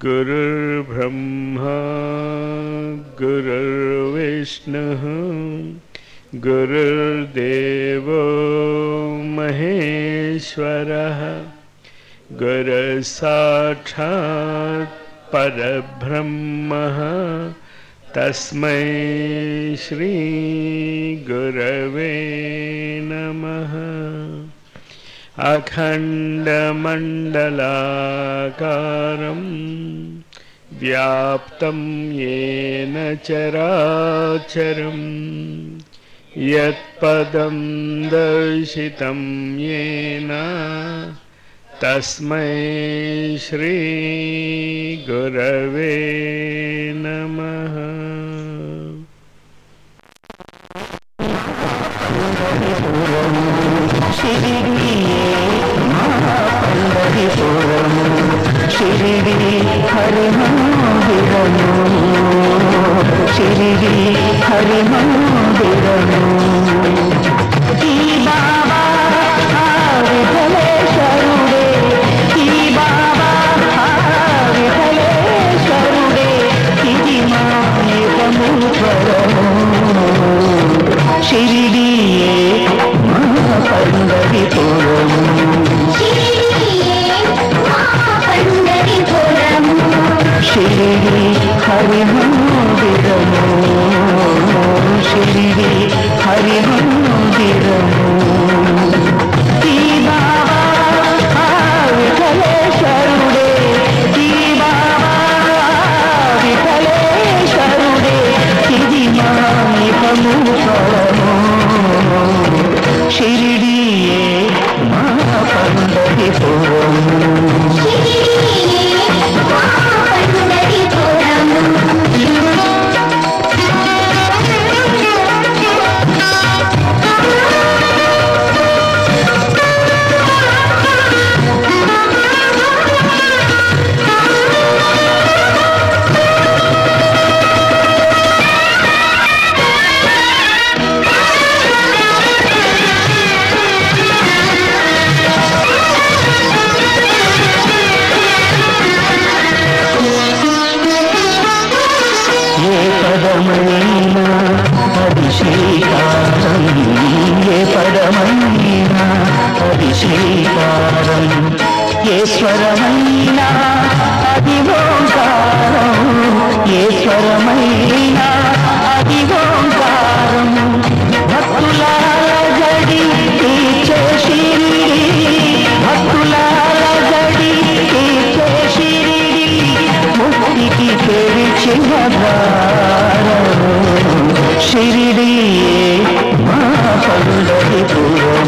गुरुर्ब्रह्मा गुरुर्विष्णुः गुरुर्देवो महेश्वरः गुरुसाक्षात् परब्रह्मः तस्मै श्रीगुरवे नमः अखण्डमण्डलाकारं व्याप्तं येन चराचरं यत्पदं दर्शितं येन तस्मै श्रीगुरवे नमः ಶಿರಿಡಿ ಹರಿಮಂದಿರನು ಶಿರಿಡಿ ಹರಿಮಂದಿರನು ಈ ಬಾಬಾ ವಿಠಲೇಶ್ವರುಡೆ ಈ ಬಾಬಾ ವಿಠಲೇಶ್ವರುಡೆ ఇది మాయకముపరము షిరిడియే మా పండరిపురము షిరిడి హరిమందిరము షిరిడి హరిమందిరము ఈ బాబా ఆ విఠలేశ్వరుడే ఈ బాబా విఠలేశ్వరుడే ఇది మాయకము ఫలము షిరిడియే మా పండరిపురము ఏ పదమైనా అది శ్రీకారం ఏ పదమైనా అది శ్రీకారం ఏ స్వరమైనా అది ఓంకారం ఏ స్వరమైనా అది ఓంకారం భక్తుల గడి తీర్చే శిరిడి భక్తుల గడి తీర్చే శిరిడి ముక్తికి తెరిచిన ద్వారం షిరిడియే మా పండరిపురం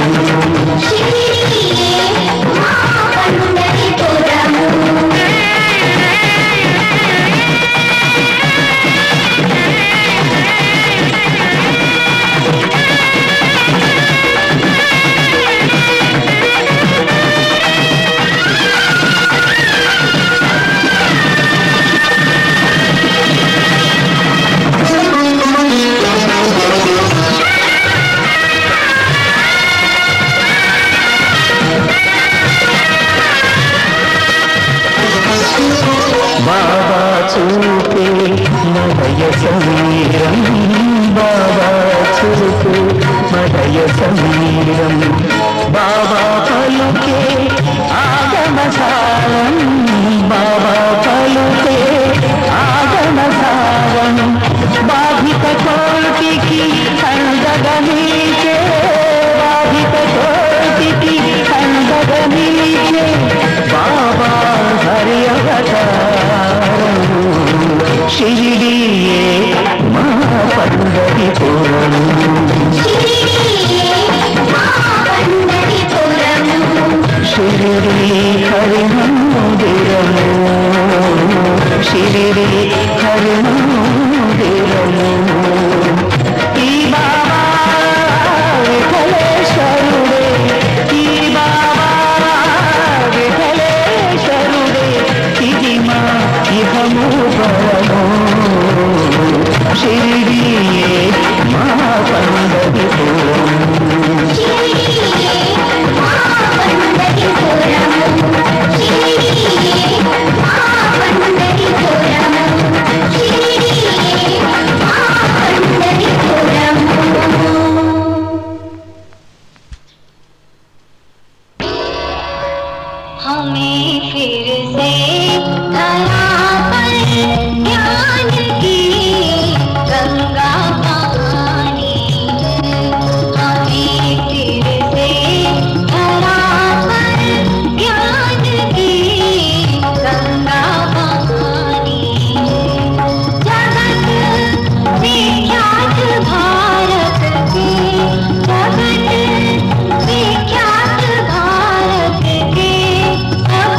బాబా చూపే మదయ సమీరం బాబా చూపే మదయ సమీరం బాబా పలుకే ఆగమసారం బాబా పలుకే ఆగమసారం బాధిత కోటికి అండగా నిలిచే బాధిత కోటికి అండగా నిలిచే బాబా హరి అవతారం షిరిడియే మా పండరిపురం షిరిడి హరిమందిరము షిరిడి హరిమందిరము ఈ బాబా విఠలేశ్వరుడే ఈ బాబా విఠలేశ్వరుడే ఇది మా ఇహము పరము షిరిడియే మా పండరిపురం పండరి हमें फिर से धरा पर ज्ञान की गंगा बहानी है हमें फिर से धरा पर ज्ञान की गंगा बहानी है जगत विख्यात भारत के जगत विख्यात भारत के सब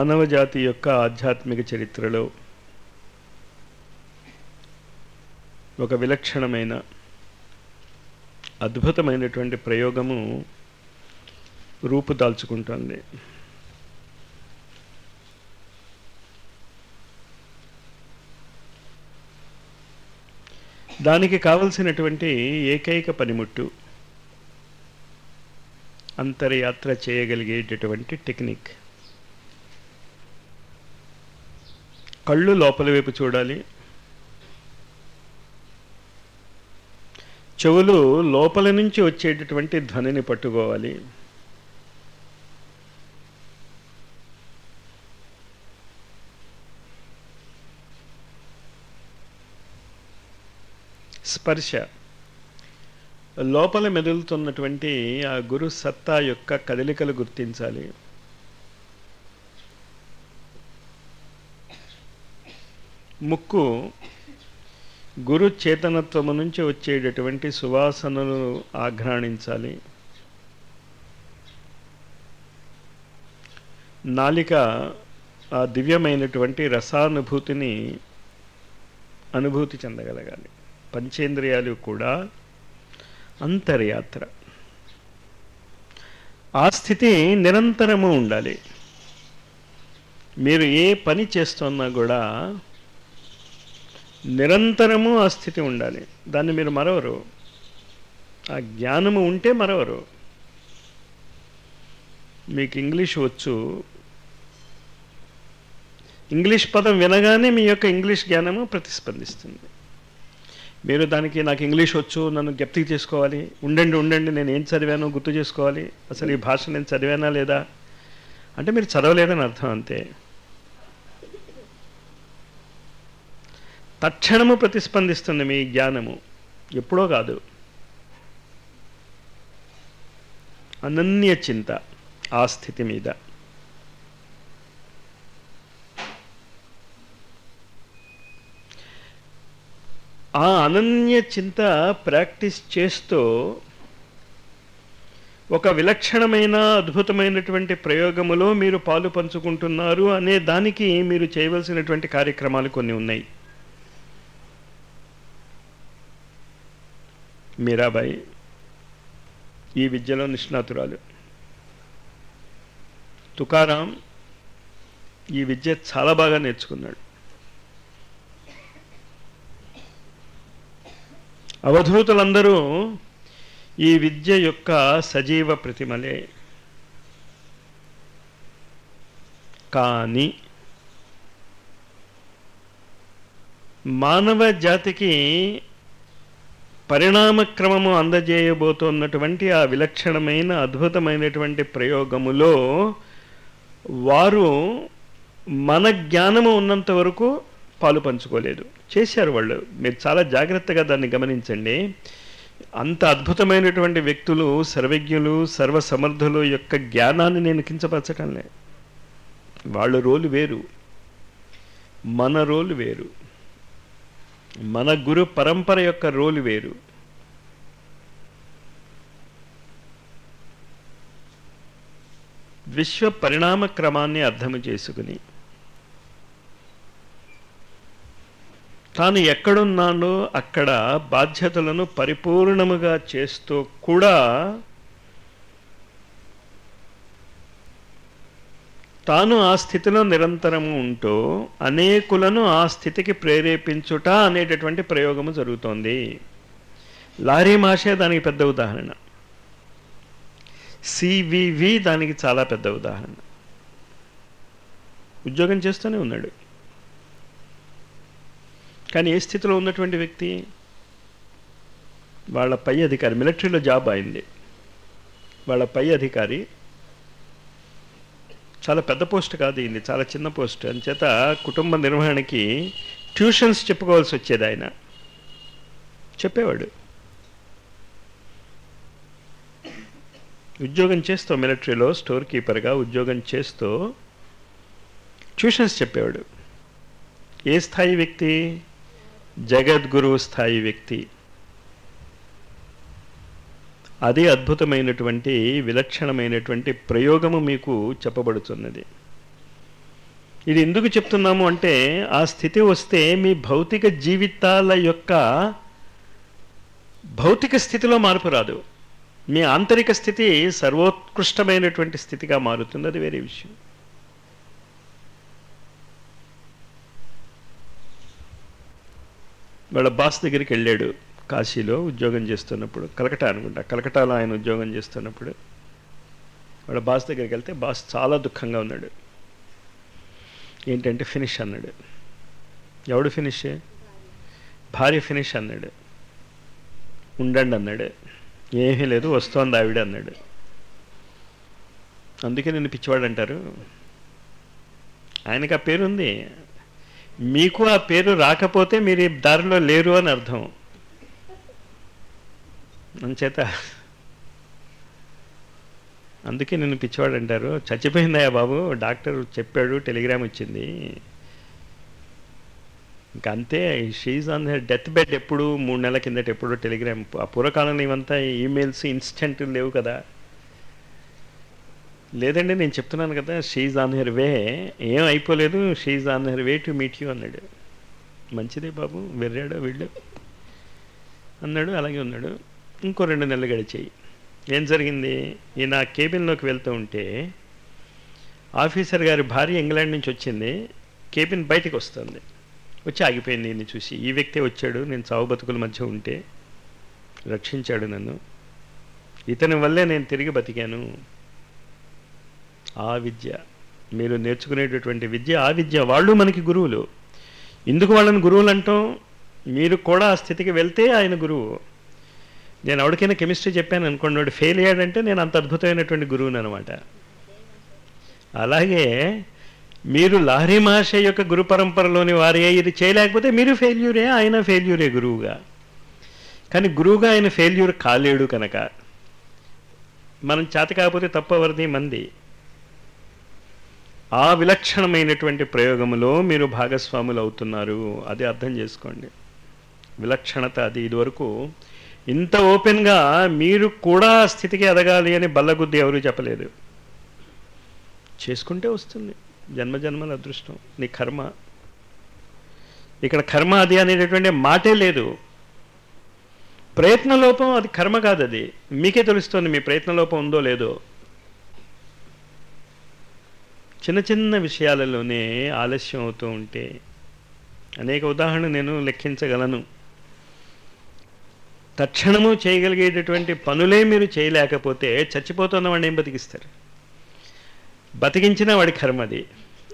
మానవ జాతి యొక్క ఆధ్యాత్మిక చరిత్రలో ఒక విలక్షణమైన అద్భుతమైనటువంటి ప్రయోగము రూపుదాల్చుకుంటుంది దానికి కావలసినటువంటి ఏకైక పనిముట్టు అంతర్యాత్ర చేయగలిగేటటువంటి టెక్నిక్ కళ్ళు లోపల వైపు చూడాలి చెవులు లోపల నుంచి వచ్చేటటువంటి ధ్వనిని పట్టుకోవాలి స్పర్శ లోపల మెదులుతున్నటువంటి ఆ గురు సత్తా యొక్క కదలికలు గుర్తించాలి ముక్కు గురు చేతనత్వము నుంచి వచ్చేటటువంటి సువాసనలు ఆఘ్రాణించాలి నాలిక ఆ దివ్యమైనటువంటి రసానుభూతిని అనుభూతి చెందగలగాలి పంచేంద్రియాలు కూడా అంతర్యాత్ర ఆ స్థితి నిరంతరము ఉండాలి మీరు ఏ పని చేస్తున్నా కూడా నిరంతరము ఆ స్థితి ఉండాలి దాన్ని మీరు మరవరు ఆ జ్ఞానము ఉంటే మరవరు మీకు ఇంగ్లీష్ వచ్చు ఇంగ్లీష్ పదం వినగానే మీ యొక్క ఇంగ్లీష్ జ్ఞానము ప్రతిస్పందిస్తుంది మీరు దానికి నాకు ఇంగ్లీష్ వచ్చు నన్ను జ్ఞప్తికి చేసుకోవాలి ఉండండి ఉండండి నేను ఏం చదివానో గుర్తు చేసుకోవాలి అసలు ఈ భాష నేను చదివానా లేదా అంటే మీరు చదవలేదని అర్థం అంతే తక్షణము ప్రతిస్పందిస్తుంది మీ జ్ఞానము ఎప్పుడో కాదు అనన్య చింత ఆ స్థితి మీద ఆ అనన్య చింత ప్రాక్టీస్ చేస్తూ ఒక విలక్షణమైన అద్భుతమైనటువంటి ప్రయోగములో మీరు పాలు పంచుకుంటున్నారు అనే దానికి మీరు చేయవలసినటువంటి కార్యక్రమాలు కొన్ని ఉన్నాయి మీరాబాయి ఈ విద్యలో నిష్ణాతురాలు తుకారాం ఈ విద్య చాలా బాగా నేర్చుకున్నాడు అవధూతులందరూ ఈ విద్య యొక్క సజీవ ప్రతిమలే కానీ మానవ జాతికి పరిణామక్రమము అందజేయబోతున్నటువంటి ఆ విలక్షణమైన అద్భుతమైనటువంటి ప్రయోగములో వారు మన జ్ఞానము ఉన్నంత వరకు పాలు పంచుకోలేదు చేశారు వాళ్ళు మీరు చాలా జాగ్రత్తగా దాన్ని గమనించండి అంత అద్భుతమైనటువంటి వ్యక్తులు సర్వజ్ఞులు సర్వసమర్థులు యొక్క జ్ఞానాన్ని నేను కించపరచటంలే వాళ్ళ రోలు వేరు మన రోలు వేరు మన గురు పరంపర యొక్క రోలు వేరు విశ్వ పరిణామ క్రమాన్ని అర్థము చేసుకుని తాను ఎక్కడున్నానో అక్కడ బాధ్యతలను పరిపూర్ణముగా చేస్తూ కూడా తాను ఆ స్థితిలో నిరంతరము ఉంటూ అనేకులను ఆ స్థితికి ప్రేరేపించుట అనేటటువంటి ప్రయోగము జరుగుతోంది లారీ మాషే దానికి పెద్ద ఉదాహరణ సివివి దానికి చాలా పెద్ద ఉదాహరణ ఉద్యోగం చేస్తూనే ఉన్నాడు కానీ ఏ స్థితిలో ఉన్నటువంటి వ్యక్తి వాళ్ళ పై అధికారి మిలిటరీలో జాబ్ అయింది వాళ్ళ పై అధికారి చాలా పెద్ద పోస్ట్ కాదు ఇది చాలా చిన్న పోస్ట్ అంచేత కుటుంబ నిర్వహణకి ట్యూషన్స్ చెప్పుకోవాల్సి వచ్చేది ఆయన చెప్పేవాడు ఉద్యోగం చేస్తూ మిలిటరీలో స్టోర్ కీపర్గా ఉద్యోగం చేస్తూ ట్యూషన్స్ చెప్పేవాడు ఏ స్థాయి వ్యక్తి జగద్గురు స్థాయి వ్యక్తి అది అద్భుతమైనటువంటి విలక్షణమైనటువంటి ప్రయోగము మీకు చెప్పబడుతున్నది ఇది ఎందుకు చెప్తున్నాము అంటే ఆ స్థితి వస్తే మీ భౌతిక జీవితాల యొక్క భౌతిక స్థితిలో మార్పు రాదు మీ ఆంతరిక స్థితి సర్వోత్కృష్టమైనటువంటి స్థితిగా మారుతుంది అది వేరే విషయం వాళ్ళ బాస్ దగ్గరికి వెళ్ళాడు కాశీలో ఉద్యోగం చేస్తున్నప్పుడు కలకటా అనుకుంటా కలకటాలో ఆయన ఉద్యోగం చేస్తున్నప్పుడు వాళ్ళ బాస్ దగ్గరికి వెళ్తే బాస్ చాలా దుఃఖంగా ఉన్నాడు ఏంటంటే ఫినిష్ అన్నాడు ఎవడు ఫినిష్ భార్య ఫినిష్ అన్నాడు ఉండండి అన్నాడు ఏమీ లేదు వస్తోంది ఆవిడ అన్నాడు అందుకే నిన్ను పిచ్చివాడు అంటారు ఆయనకి ఆ పేరు ఉంది మీకు ఆ పేరు రాకపోతే మీరు ఈ దారిలో లేరు అని అర్థం అంచేత అందుకే నిన్ను పిచ్చివాడు అంటారు చచ్చిపోయిందయ్యా బాబు డాక్టర్ చెప్పాడు టెలిగ్రామ్ వచ్చింది ఇంకా అంతే she's on her death bed ఎప్పుడు మూడు నెలల కిందట ఎప్పుడు టెలిగ్రామ్ ఆ పూర్వకాలంలో ఇవంతా ఈమెయిల్స్ ఇన్స్టెంట్ లేవు కదా లేదండి నేను చెప్తున్నాను కదా షీజ్ ఆన్ హెర్ వే ఏం అయిపోలేదు she's on her way to meet you అన్నాడు మంచిదే బాబు వెర్రాడు వీళ్ళు అన్నాడు అలాగే ఉన్నాడు ఇంకో రెండు నెలలు గడిచాయి ఏం జరిగింది ఈయన కేబిన్లోకి వెళ్తూ ఉంటే ఆఫీసర్ గారి భార్య ఇంగ్లాండ్ నుంచి వచ్చింది కేబిన్ బయటకు వస్తుంది వచ్చి ఆగిపోయింది ఈయన్ని చూసి ఈ వ్యక్తే వచ్చాడు నేను చావు బతుకుల మధ్య ఉంటే రక్షించాడు నన్ను ఇతని వల్లే నేను తిరిగి బతికాను ఆ విద్య మీరు నేర్చుకునేటటువంటి విద్య ఆ విద్య వాళ్ళు మనకి గురువులు ఎందుకు వాళ్ళని గురువులు అంటాం మీరు కూడా ఆ స్థితికి వెళ్తే ఆయన గురువు నేను ఎవరికైనా కెమిస్ట్రీ చెప్పాను అనుకోండి వాడు ఫెయిల్ అయ్యాడంటే నేను అంత అద్భుతమైనటువంటి గురువుని అనమాట అలాగే మీరు లాహరి మహర్షి యొక్క గురు పరంపరలోని వారే ఇది చేయలేకపోతే మీరు ఫెయిల్యూరే ఆయన ఫెయిల్యూరే గురువుగా కానీ గురువుగా ఆయన ఫెయిల్యూర్ కాలేడు కనుక మనం చేత కాకపోతే తప్పవరది మంది ఆ విలక్షణమైనటువంటి ప్రయోగములో మీరు భాగస్వాములు అవుతున్నారు అది అర్థం చేసుకోండి విలక్షణత అది ఇదివరకు ఇంత ఓపెన్గా మీరు కూడా ఆ స్థితికి ఎదగాలి అని బల్లగుద్ది ఎవరు చెప్పలేదు చేసుకుంటే వస్తుంది జన్మ జన్మల అదృష్టం నీ కర్మ ఇక్కడ కర్మ అది అనేటటువంటి మాటే లేదు ప్రయత్నలోపం అది కర్మ కాదు అది మీకే తెలుస్తుంది మీ ప్రయత్నలోపం ఉందో లేదో చిన్న చిన్న విషయాలలోనే ఆలస్యం అవుతూ ఉంటే అనేక ఉదాహరణలు నేను లెక్కించగలను తక్షణము చేయగలిగేటటువంటి పనులే మీరు చేయలేకపోతే చచ్చిపోతున్న వాడిని ఏం బతికిస్తారు బతికించిన వాడి కర్మ అది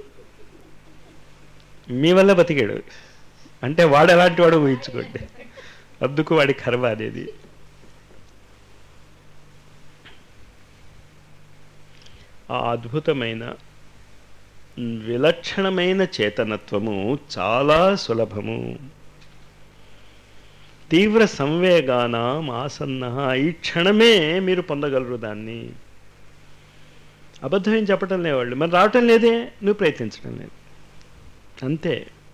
మీ వల్ల బతికాడు అంటే వాడు ఎలాంటి వాడు ఊహించుకోండి అందుకు వాడి కర్మ అనేది ఆ అద్భుతమైన విలక్షణమైన చేతనత్వము చాలా సులభము తీవ్ర సంవేగానం ఆసన్న ఈ క్షణమే మీరు పొందగలరు దాన్ని అబద్ధం ఏం చెప్పటం లేవాళ్ళు మరి రావటం లేదే నువ్వు ప్రయత్నించడం లేదు అంతే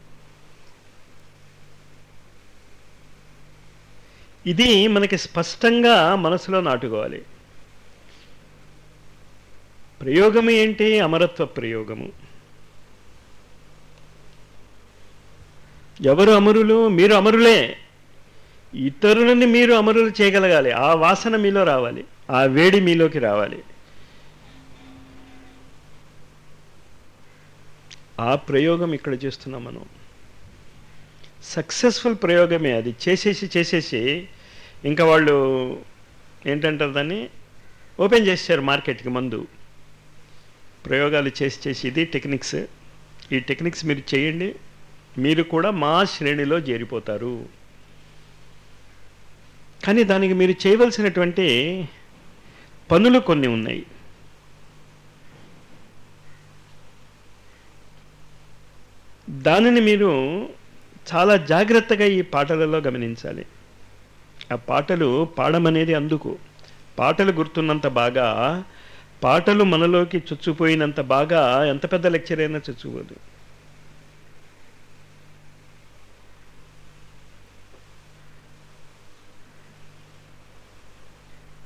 ఇది మనకి స్పష్టంగా మనసులో నాటుకోవాలి ప్రయోగము ఏంటి అమరత్వ ప్రయోగము ఎవరు అమరులు మీరు అమరులే ఇతరులని మీరు అమరులు చేయగలగాలి ఆ వాసన మీలో రావాలి ఆ వేడి మీలోకి రావాలి ఆ ప్రయోగం ఇక్కడ చేస్తున్నాం మనం సక్సెస్ఫుల్ ప్రయోగమే అది చేసేసి చేసేసి ఇంకా వాళ్ళు ఏంటంటారు దాన్ని ఓపెన్ చేశారు మార్కెట్కి మందు ప్రయోగాలు చేసి చేసి ఇది టెక్నిక్స్ ఈ టెక్నిక్స్ మీరు చేయండి మీరు కూడా మా శ్రేణిలో చేరిపోతారు కానీ దానికి మీరు చేయవలసినటువంటి పనులు కొన్ని ఉన్నాయి దానిని మీరు చాలా జాగ్రత్తగా ఈ పాటలలో గమనించాలి ఆ పాటలు పాడమనేది అందుకు పాటలు గుర్తున్నంత బాగా పాటలు మనలోకి చొచ్చుపోయినంత బాగా ఎంత పెద్ద లెక్చర్ అయినా చొచ్చుకోదు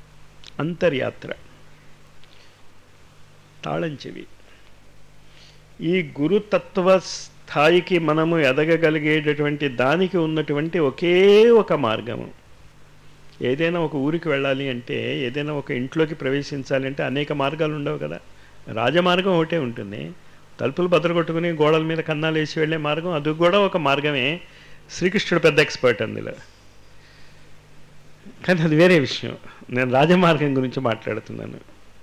అంతర్యాత్ర తాళం చెవి ఈ గురుతత్వ స్థాయికి మనము ఎదగగలిగేటటువంటి దానికి ఉన్నటువంటి ఒకే ఒక మార్గము ఏదైనా ఒక ఊరికి వెళ్ళాలి అంటే ఏదైనా ఒక ఇంట్లోకి ప్రవేశించాలి అంటే అనేక మార్గాలు ఉండవు కదా రాజమార్గం ఒకటే ఉంటుంది తలుపులు బద్దలు గోడల మీద కన్నాలు వేసి వెళ్ళే మార్గం అది కూడా ఒక మార్గమే శ్రీకృష్ణుడు పెద్ద ఎక్స్పర్ట్ అందులో కానీ అది వేరే విషయం నేను రాజమార్గం గురించి మాట్లాడుతున్నాను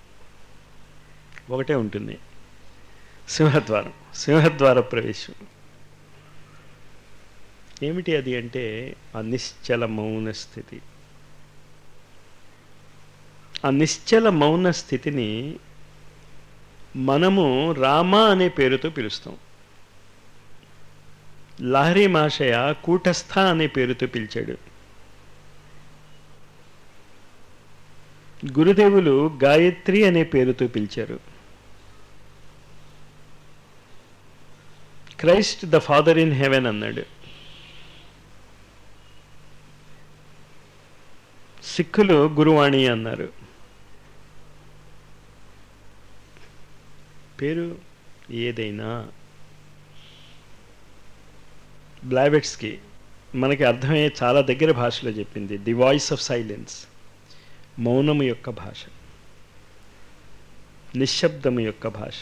ఒకటే ఉంటుంది సింహద్వారం సింహద్వార ప్రవేశం ఏమిటి అది అంటే ఆ నిశ్చల మౌన స్థితి ఆ నిశ్చల మౌన స్థితిని మనము రామ అనే పేరుతో పిలుస్తాం లహరి మాషయ కూటస్థ అనే పేరుతో పిలిచాడు గురుదేవులు గాయత్రి అనే పేరుతో పిలిచారు Christ the father in heaven అన్నాడు సిక్కులు గురువాణి అన్నారు పేరు ఏదైనా బ్లావెట్స్కి మనకి అర్థమయ్యే చాలా దగ్గర భాషలో చెప్పింది ది వాయిస్ ఆఫ్ సైలెన్స్ మౌనము యొక్క భాష నిశ్శబ్దము యొక్క భాష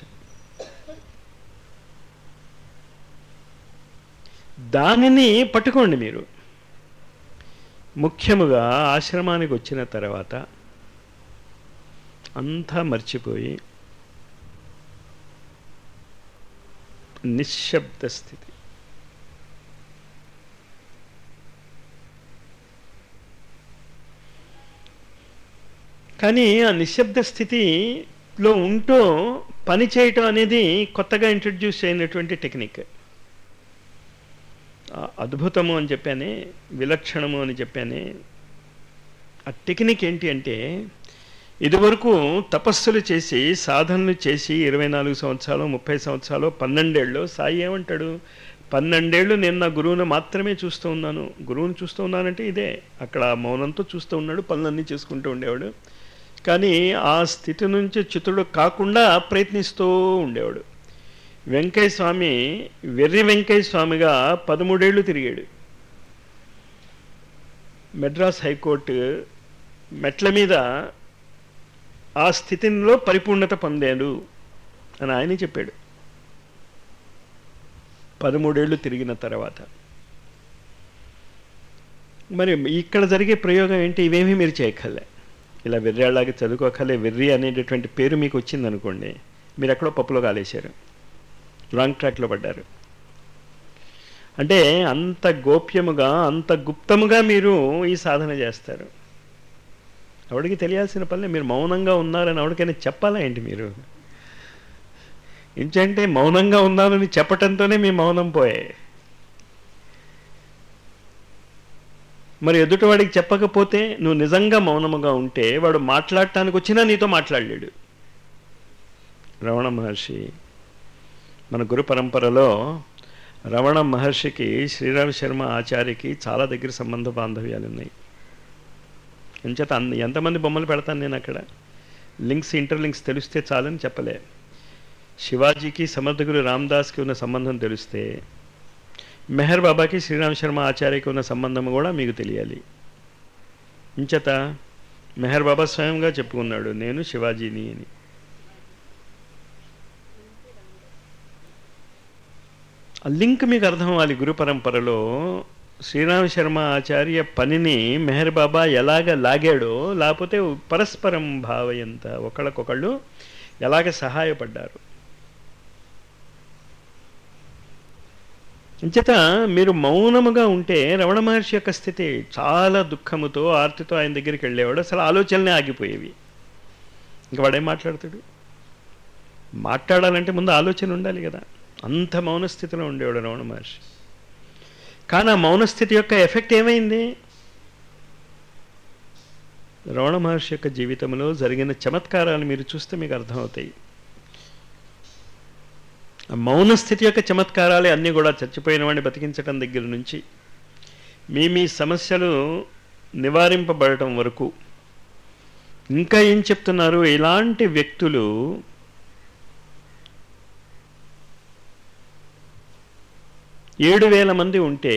దానిని పట్టుకోండి మీరు ముఖ్యముగా ఆశ్రమానికి వచ్చిన తర్వాత అంతా మర్చిపోయి నిశ్శబ్ద స్థితి కానీ ఆ నిశ్శబ్ద స్థితిలో ఉంటూ పని చేయటం అనేది కొత్తగా ఇంట్రడ్యూస్ అయినటువంటి టెక్నిక్ ఆ అద్భుతము అని చెప్పానే విలక్షణము అని చెప్పానే ఆ టెక్నిక్ ఏంటి అంటే ఇదివరకు తపస్సులు చేసి సాధనలు చేసి ఇరవై నాలుగు సంవత్సరాలు ముప్పై సంవత్సరాలు పన్నెండేళ్ళు సాయి ఏమంటాడు పన్నెండేళ్ళు నేను నా గురువును మాత్రమే చూస్తూ ఉన్నాను గురువుని చూస్తూ ఉన్నానంటే ఇదే అక్కడ మౌనంతో చూస్తూ ఉన్నాడు పనులన్నీ చేసుకుంటూ ఉండేవాడు కానీ ఆ స్థితి నుంచి చితుడు కాకుండా ప్రయత్నిస్తూ ఉండేవాడు వెంకయ్య స్వామి వెర్రి వెంకయ్య స్వామిగా పదమూడేళ్ళు తిరిగాడు మెడ్రాస్ హైకోర్టు మెట్ల మీద ఆ స్థితిలో పరిపూర్ణత పొందాడు అని ఆయన చెప్పాడు పదమూడేళ్ళు తిరిగిన తర్వాత మరి ఇక్కడ జరిగే ప్రయోగం ఏంటి ఇవేమీ మీరు చేయక్కర్లే ఇలా వెర్రేళ్ళగా చదువుకోకలే వెర్రి అనేటటువంటి పేరు మీకు వచ్చింది అనుకోండి మీరు ఎక్కడో పప్పులో కాలేశారు రాంగ్ ట్రాక్లో పడ్డారు అంటే అంత గోప్యముగా అంత గుప్తముగా మీరు ఈ సాధన చేస్తారు ఎవడికి తెలియాల్సిన పని మీరు మౌనంగా ఉన్నారని ఎవరికైనా చెప్పాలా ఏంటి మీరు ఏంటంటే మౌనంగా ఉన్నానని చెప్పటంతోనే మీ మౌనం పోయే మరి ఎదుటివాడికి చెప్పకపోతే నువ్వు నిజంగా మౌనముగా ఉంటే వాడు మాట్లాడటానికి వచ్చినా నీతో మాట్లాడలేడు రమణ మహర్షి మన గురు పరంపరలో రమణ మహర్షికి శ్రీరామ శర్మ ఆచార్యకి చాలా దగ్గర సంబంధ బాంధవ్యాలు ఉన్నాయి ఎంచేత అన్- ఎంతమంది బొమ్మలు పెడతాను నేను అక్కడ లింక్స్ ఇంటర్ లింక్స్ తెలిస్తే చాలని చెప్పలే శివాజీకి సమర్థగురు రామ్దాస్కి ఉన్న సంబంధం తెలిస్తే మెహర్ బాబాకి శ్రీరామ్ శర్మ ఆచార్యకి ఉన్న సంబంధం కూడా మీకు తెలియాలి ఇంచేత మెహర్ బాబా స్వయంగా చెప్పుకున్నాడు నేను శివాజీని అని ఆ లింక్ మీకు అర్థం అవ్వాలి గురు పరంపరలో శ్రీరామ శర్మ ఆచార్య పనిని మెహర్ బాబా ఎలాగ లాగాడో లేకపోతే పరస్పరం భావయంత ఒకళ్ళకొకళ్ళు ఎలాగ సహాయపడ్డారు అంచేత మీరు మౌనముగా ఉంటే రమణ మహర్షి యొక్క స్థితి చాలా దుఃఖముతో ఆర్తితో ఆయన దగ్గరికి వెళ్ళేవాడు అసలు ఆలోచనలే ఆగిపోయేవి ఇంక వాడేం మాట్లాడతాడు మాట్లాడాలంటే ముందు ఆలోచన ఉండాలి కదా అంత మౌన స్థితిలో ఉండేవాడు రమణ మహర్షి కానీ ఆ మౌన స్థితి యొక్క ఎఫెక్ట్ ఏమైంది రమణ మహర్షి యొక్క జీవితంలో జరిగిన చమత్కారాలు మీరు చూస్తే మీకు అర్థమవుతాయి ఆ మౌన స్థితి యొక్క చమత్కారాలే అన్నీ కూడా చచ్చిపోయిన వాడిని బతికించటం దగ్గర నుంచి మీ మీ సమస్యలు నివారింపబడటం వరకు ఇంకా ఏం చెప్తున్నారు ఇలాంటి వ్యక్తులు ఏడు వేల మంది ఉంటే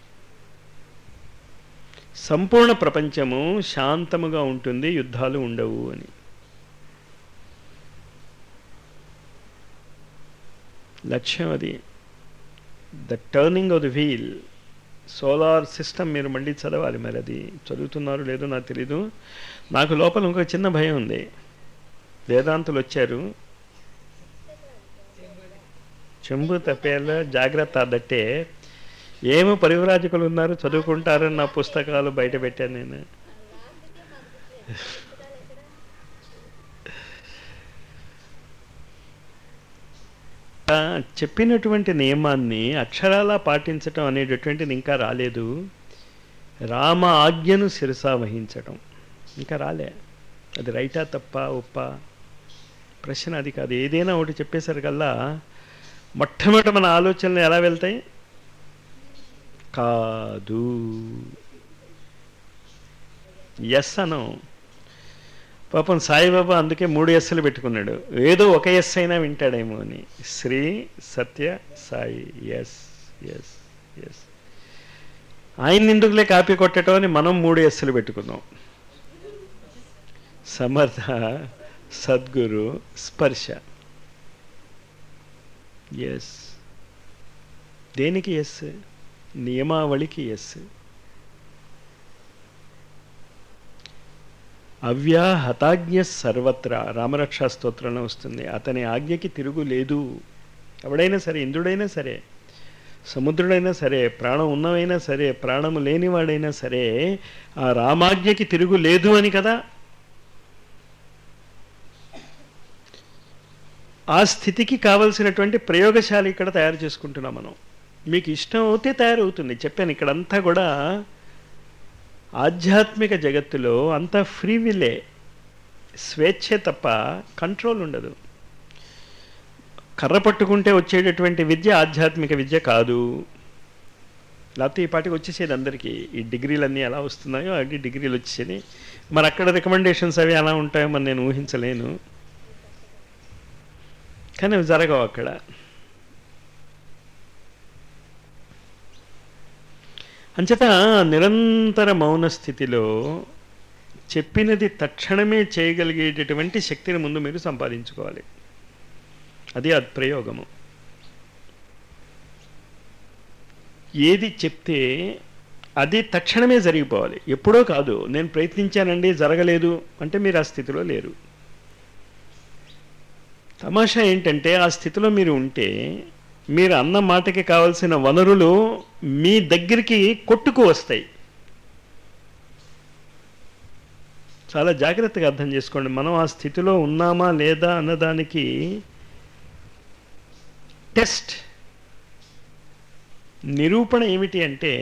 సంపూర్ణ ప్రపంచము శాంతముగా ఉంటుంది యుద్ధాలు ఉండవు అని లక్ష్యం అది the turning of the wheel solar system మీరు మళ్ళీ చదవాలి మరి అది చదువుతున్నారు లేదో నాకు తెలీదు నాకు లోపల ఇంకొక చిన్న భయం ఉంది వేదాంతులు వచ్చారు చెంబు తప్పేలా జాగ్రత్త దట్టే ఏమో పరివరాజకులు ఉన్నారు చదువుకుంటారని నా పుస్తకాలు బయట పెట్టాను నేను ఆ, చెప్పినటువంటి నియమాన్ని అక్షరాలా పాటించటం అనేటటువంటిది ఇంకా రాలేదు రామ ఆజ్ఞను శిరసా వహించటం ఇంకా రాలే అది రైటా తప్ప ఉప్ప ప్రశ్న అది కాదు ఏదైనా ఒకటి చెప్పేసరికల్లా మొట్టమొదటి మన ఆలోచనలు ఎలా వెళ్తాయి కాదు ఎస్ అనం పాపం సాయిబాబా అందుకే మూడు ఎస్సులు పెట్టుకున్నాడు ఏదో ఒక ఎస్ అయినా వింటాడేమో అని Shri Satya Sai yes yes yes ఆయన ఎందుకులే కాపీ కొట్టడం అని మనం మూడు ఎస్సులు పెట్టుకున్నాం సమర్థ సద్గురు స్పర్శ ఎస్ దేనికి ఎస్ నియమావళికి ఎస్ అవ్యాహతాజ్ఞ సర్వత్రా రామరక్షా స్తోత్రంలో వస్తుంది అతని ఆజ్ఞకి తిరుగు లేదు ఎవడైనా సరే ఇంద్రుడైనా సరే సముద్రుడైనా సరే ప్రాణం ఉన్నవైనా సరే ప్రాణము లేనివాడైనా సరే ఆ రామాజ్ఞకి తిరుగు లేదు అని కదా ఆ స్థితికి కావలసినటువంటి ప్రయోగశాల ఇక్కడ తయారు చేసుకుంటున్నాం మనం మీకు ఇష్టం అవుతే తయారవుతుంది చెప్పాను ఇక్కడంతా కూడా ఆధ్యాత్మిక జగత్తులో అంతా ఫ్రీ విల్లే స్వేచ్ఛే తప్ప కంట్రోల్ ఉండదు కర్ర పట్టుకుంటే వచ్చేటటువంటి విద్య ఆధ్యాత్మిక విద్య కాదు లేకపోతే ఈ పాటికి వచ్చేసేది అందరికీ ఈ డిగ్రీలన్నీ ఎలా వస్తున్నాయో అవి డిగ్రీలు వచ్చేసేది మరి అక్కడ రికమెండేషన్స్ అవి ఎలా ఉంటాయో మరి నేను ఊహించలేను కానీ అవి జరగవు అక్కడ అంచేత నిరంతర మౌన స్థితిలో చెప్పినది తక్షణమే చేయగలిగేటటువంటి శక్తిని ముందు మీరు సంపాదించుకోవాలి అది ప్రయోగము ఏది చెప్తే అది తక్షణమే జరిగిపోవాలి ఎప్పుడో కాదు నేను ప్రయత్నించానండి జరగలేదు అంటే మీరు ఆ స్థితిలో లేరు తమాషా ఏంటంటే ఆ స్థితిలో మీరు ఉంటే మీరు అన్న మాటకి కావలసిన వనరులు మీ దగ్గరికి కొట్టుకు వస్తాయి చాలా జాగ్రత్తగా అర్థం చేసుకోండి మనం ఆ స్థితిలో ఉన్నామా లేదా అన్నదానికి టెస్ట్ నిరూపణ ఏమిటి అంటే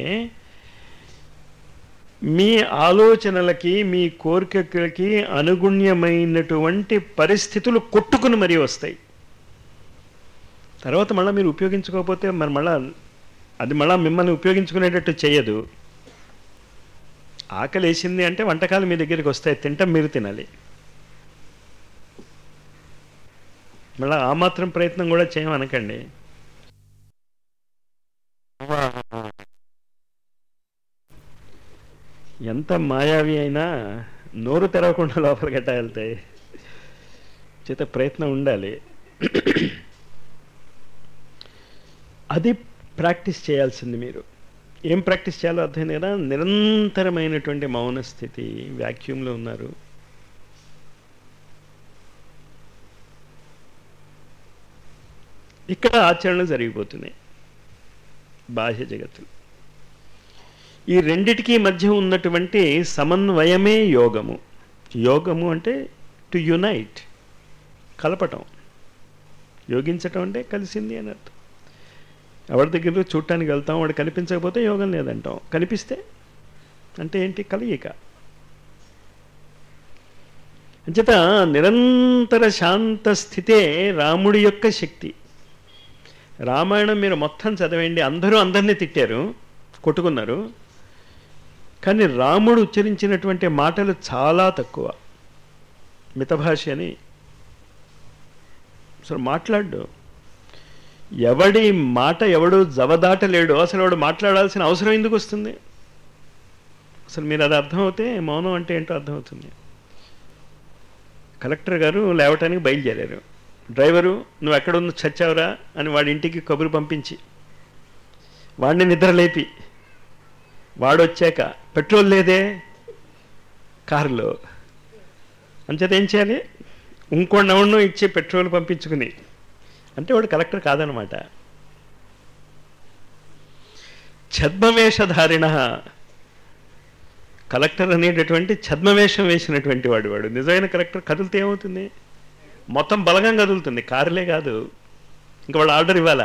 మీ ఆలోచనలకి మీ కోరికలకి అనుగుణ్యమైనటువంటి పరిస్థితులు కొట్టుకుని మరీ వస్తాయి తర్వాత మళ్ళీ మీరు ఉపయోగించుకోకపోతే మరి మళ్ళా అది మళ్ళీ మిమ్మల్ని ఉపయోగించుకునేటట్టు చేయదు ఆకలి వేసింది అంటే వంటకాలు మీ దగ్గరికి వస్తాయి తింటాం మీరు తినాలి మళ్ళీ ఆ మాత్రం ప్రయత్నం కూడా చేయమనకండి ఎంత మాయావి అయినా నోరు తెరవకుండా లోపల గట్ట వెళ్తాయి చేత ప్రయత్నం ఉండాలి అది ప్రాక్టీస్ చేయాల్సింది మీరు ఏం ప్రాక్టీస్ చేయాలో అర్థమైంది కదా నిరంతరమైనటువంటి మౌన స్థితి వ్యాక్యూమ్లో ఉన్నారు ఇక్కడ ఆచరణ జరిగిపోతున్నాయి బాహ్య జగత్తులు ఈ రెండిటికి మధ్య ఉన్నటువంటి సమన్వయమే యోగము యోగము అంటే టు యునైట్ కలపటం యోగించటం అంటే కలిసింది అని అర్థం ఎవరి దగ్గర చూడటానికి వెళ్తాం వాడు కనిపించకపోతే యోగం లేదంటాం కనిపిస్తే అంటే ఏంటి కలయిక అంచేత నిరంతర శాంత స్థితే రాముడి యొక్క శక్తి రామాయణం మీరు మొత్తం చదవండి అందరూ అందరినీ తిట్టారు కొట్టుకున్నారు కానీ రాముడు ఉచ్చరించినటువంటి మాటలు చాలా తక్కువ మితభాష అని అసలు మాట్లాడు ఎవడి మాట ఎవడు జవదాటలేడు అసలు వాడు మాట్లాడాల్సిన అవసరం ఎందుకు వస్తుంది అసలు మీరు అది అర్థమవుతే మౌనం అంటే ఏంటో అర్థమవుతుంది కలెక్టర్ గారు లేవటానికి బయలుదేరారు డ్రైవరు నువ్వు ఎక్కడున్న చచ్చావురా అని వాడి ఇంటికి కబురు పంపించి వాడిని నిద్రలేపి వాడు వచ్చాక పెట్రోల్ లేదే కారులో అంచేత ఏం చేయాలి ఇంకోటి నవ్వును ఇచ్చి పెట్రోల్ పంపించుకుని అంటే వాడు కలెక్టర్ కాదనమాట ఛద్మవేషధారిణ కలెక్టర్ అనేటటువంటి ఛద్మవేషం వేసినటువంటి వాడు వాడు నిజమైన కలెక్టర్ కదిలితే ఏమవుతుంది మొత్తం బలగం కదులుతుంది కారులే కాదు ఇంకా వాళ్ళు ఆర్డర్ ఇవ్వాలా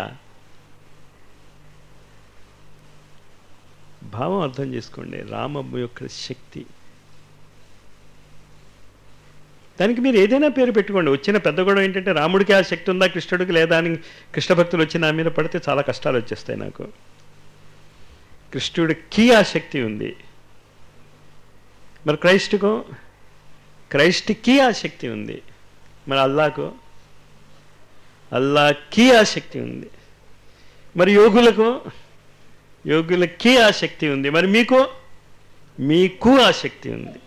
భావం అర్థం చేసుకోండి రామబ్బు యొక్క శక్తి దానికి మీరు ఏదైనా పేరు పెట్టుకోండి వచ్చిన పెద్ద గొడవ ఏంటంటే రాముడికి ఆ శక్తి ఉందా కృష్ణుడికి లేదా అని కృష్ణ భక్తులు వచ్చి నా మీద పడితే చాలా కష్టాలు వచ్చేస్తాయి నాకు కృష్ణుడికి ఆ శక్తి ఉంది మరి క్రైస్ట్కో క్రైస్ట్కి ఆ శక్తి ఉంది మరి అల్లాకు అల్లాకి ఆ శక్తి ఉంది మరి యోగులకు యోగులకి ఆ శక్తి ఉంది మరి మీకు మీకు ఆ శక్తి ఉంది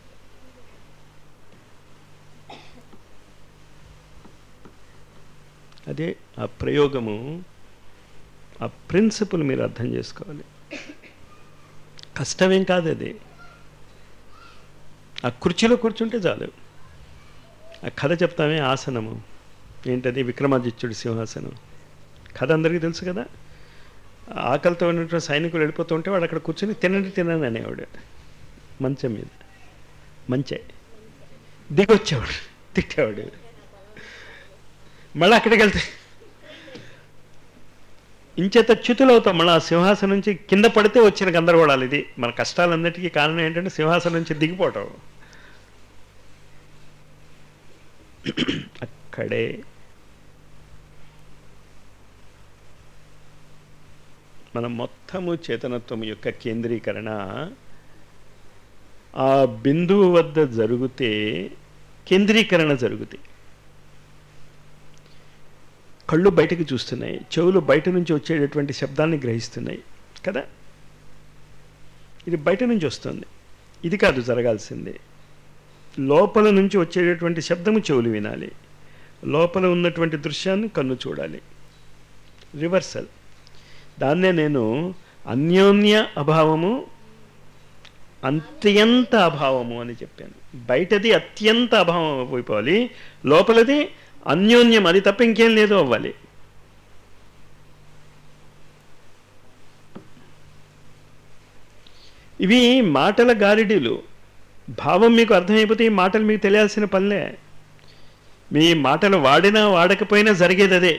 అదే ఆ ప్రయోగము ఆ ప్రిన్సిపల్ మీరు అర్థం చేసుకోవాలి కష్టమేం కాదు అది ఆ కుర్చీలో కూర్చుంటే చాలు ఆ కథ చెప్తామే ఆసనము ఏంటది విక్రమాదిత్యుడి సింహాసనం కథ అందరికీ తెలుసు కదా ఆకలితో ఉన్నటువంటి సైనికులు వెళ్ళిపోతుంటే వాడు అక్కడ కూర్చొని తినండి తినండి అనేవాడు మంచం మీద మంచే దిగొచ్చేవాడు తిట్టేవాడు మళ్ళీ అక్కడికి వెళ్తే ఇంచేత చ్యుతులవుతాం మళ్ళీ ఆ సింహాసనం నుంచి కింద పడితే వచ్చిన గందరగోళాలు ఇది మన కష్టాలన్నిటికీ కారణం ఏంటంటే సింహాసనం నుంచి దిగిపోవటం అక్కడే మన మొత్తము చేతనత్వం యొక్క కేంద్రీకరణ ఆ బిందువు వద్ద జరిగితే కేంద్రీకరణ జరుగుతాయి కళ్ళు బయటకు చూస్తున్నాయి చెవులు బయట నుంచి వచ్చేటటువంటి శబ్దాన్ని గ్రహిస్తున్నాయి కదా ఇది బయట నుంచి వస్తుంది ఇది కాదు జరగాల్సింది లోపల నుంచి వచ్చేటటువంటి శబ్దము చెవులు వినాలి లోపల ఉన్నటువంటి దృశ్యాన్ని కన్ను చూడాలి రివర్సల్ దాన్నే నేను అన్యోన్య అభావము అత్యంత అభావము అని చెప్పాను బయటది అత్యంత అభావం అయిపోవాలి లోపలది అన్యోన్యం అది తప్ప ఇంకేం లేదు అవ్వాలి ఇవి మాటల గారిడీలు భావం మీకు అర్థమైపోతే ఈ మాటలు మీకు తెలియాల్సిన పనిలే మీ మాటలు వాడినా వాడకపోయినా జరిగేది అదే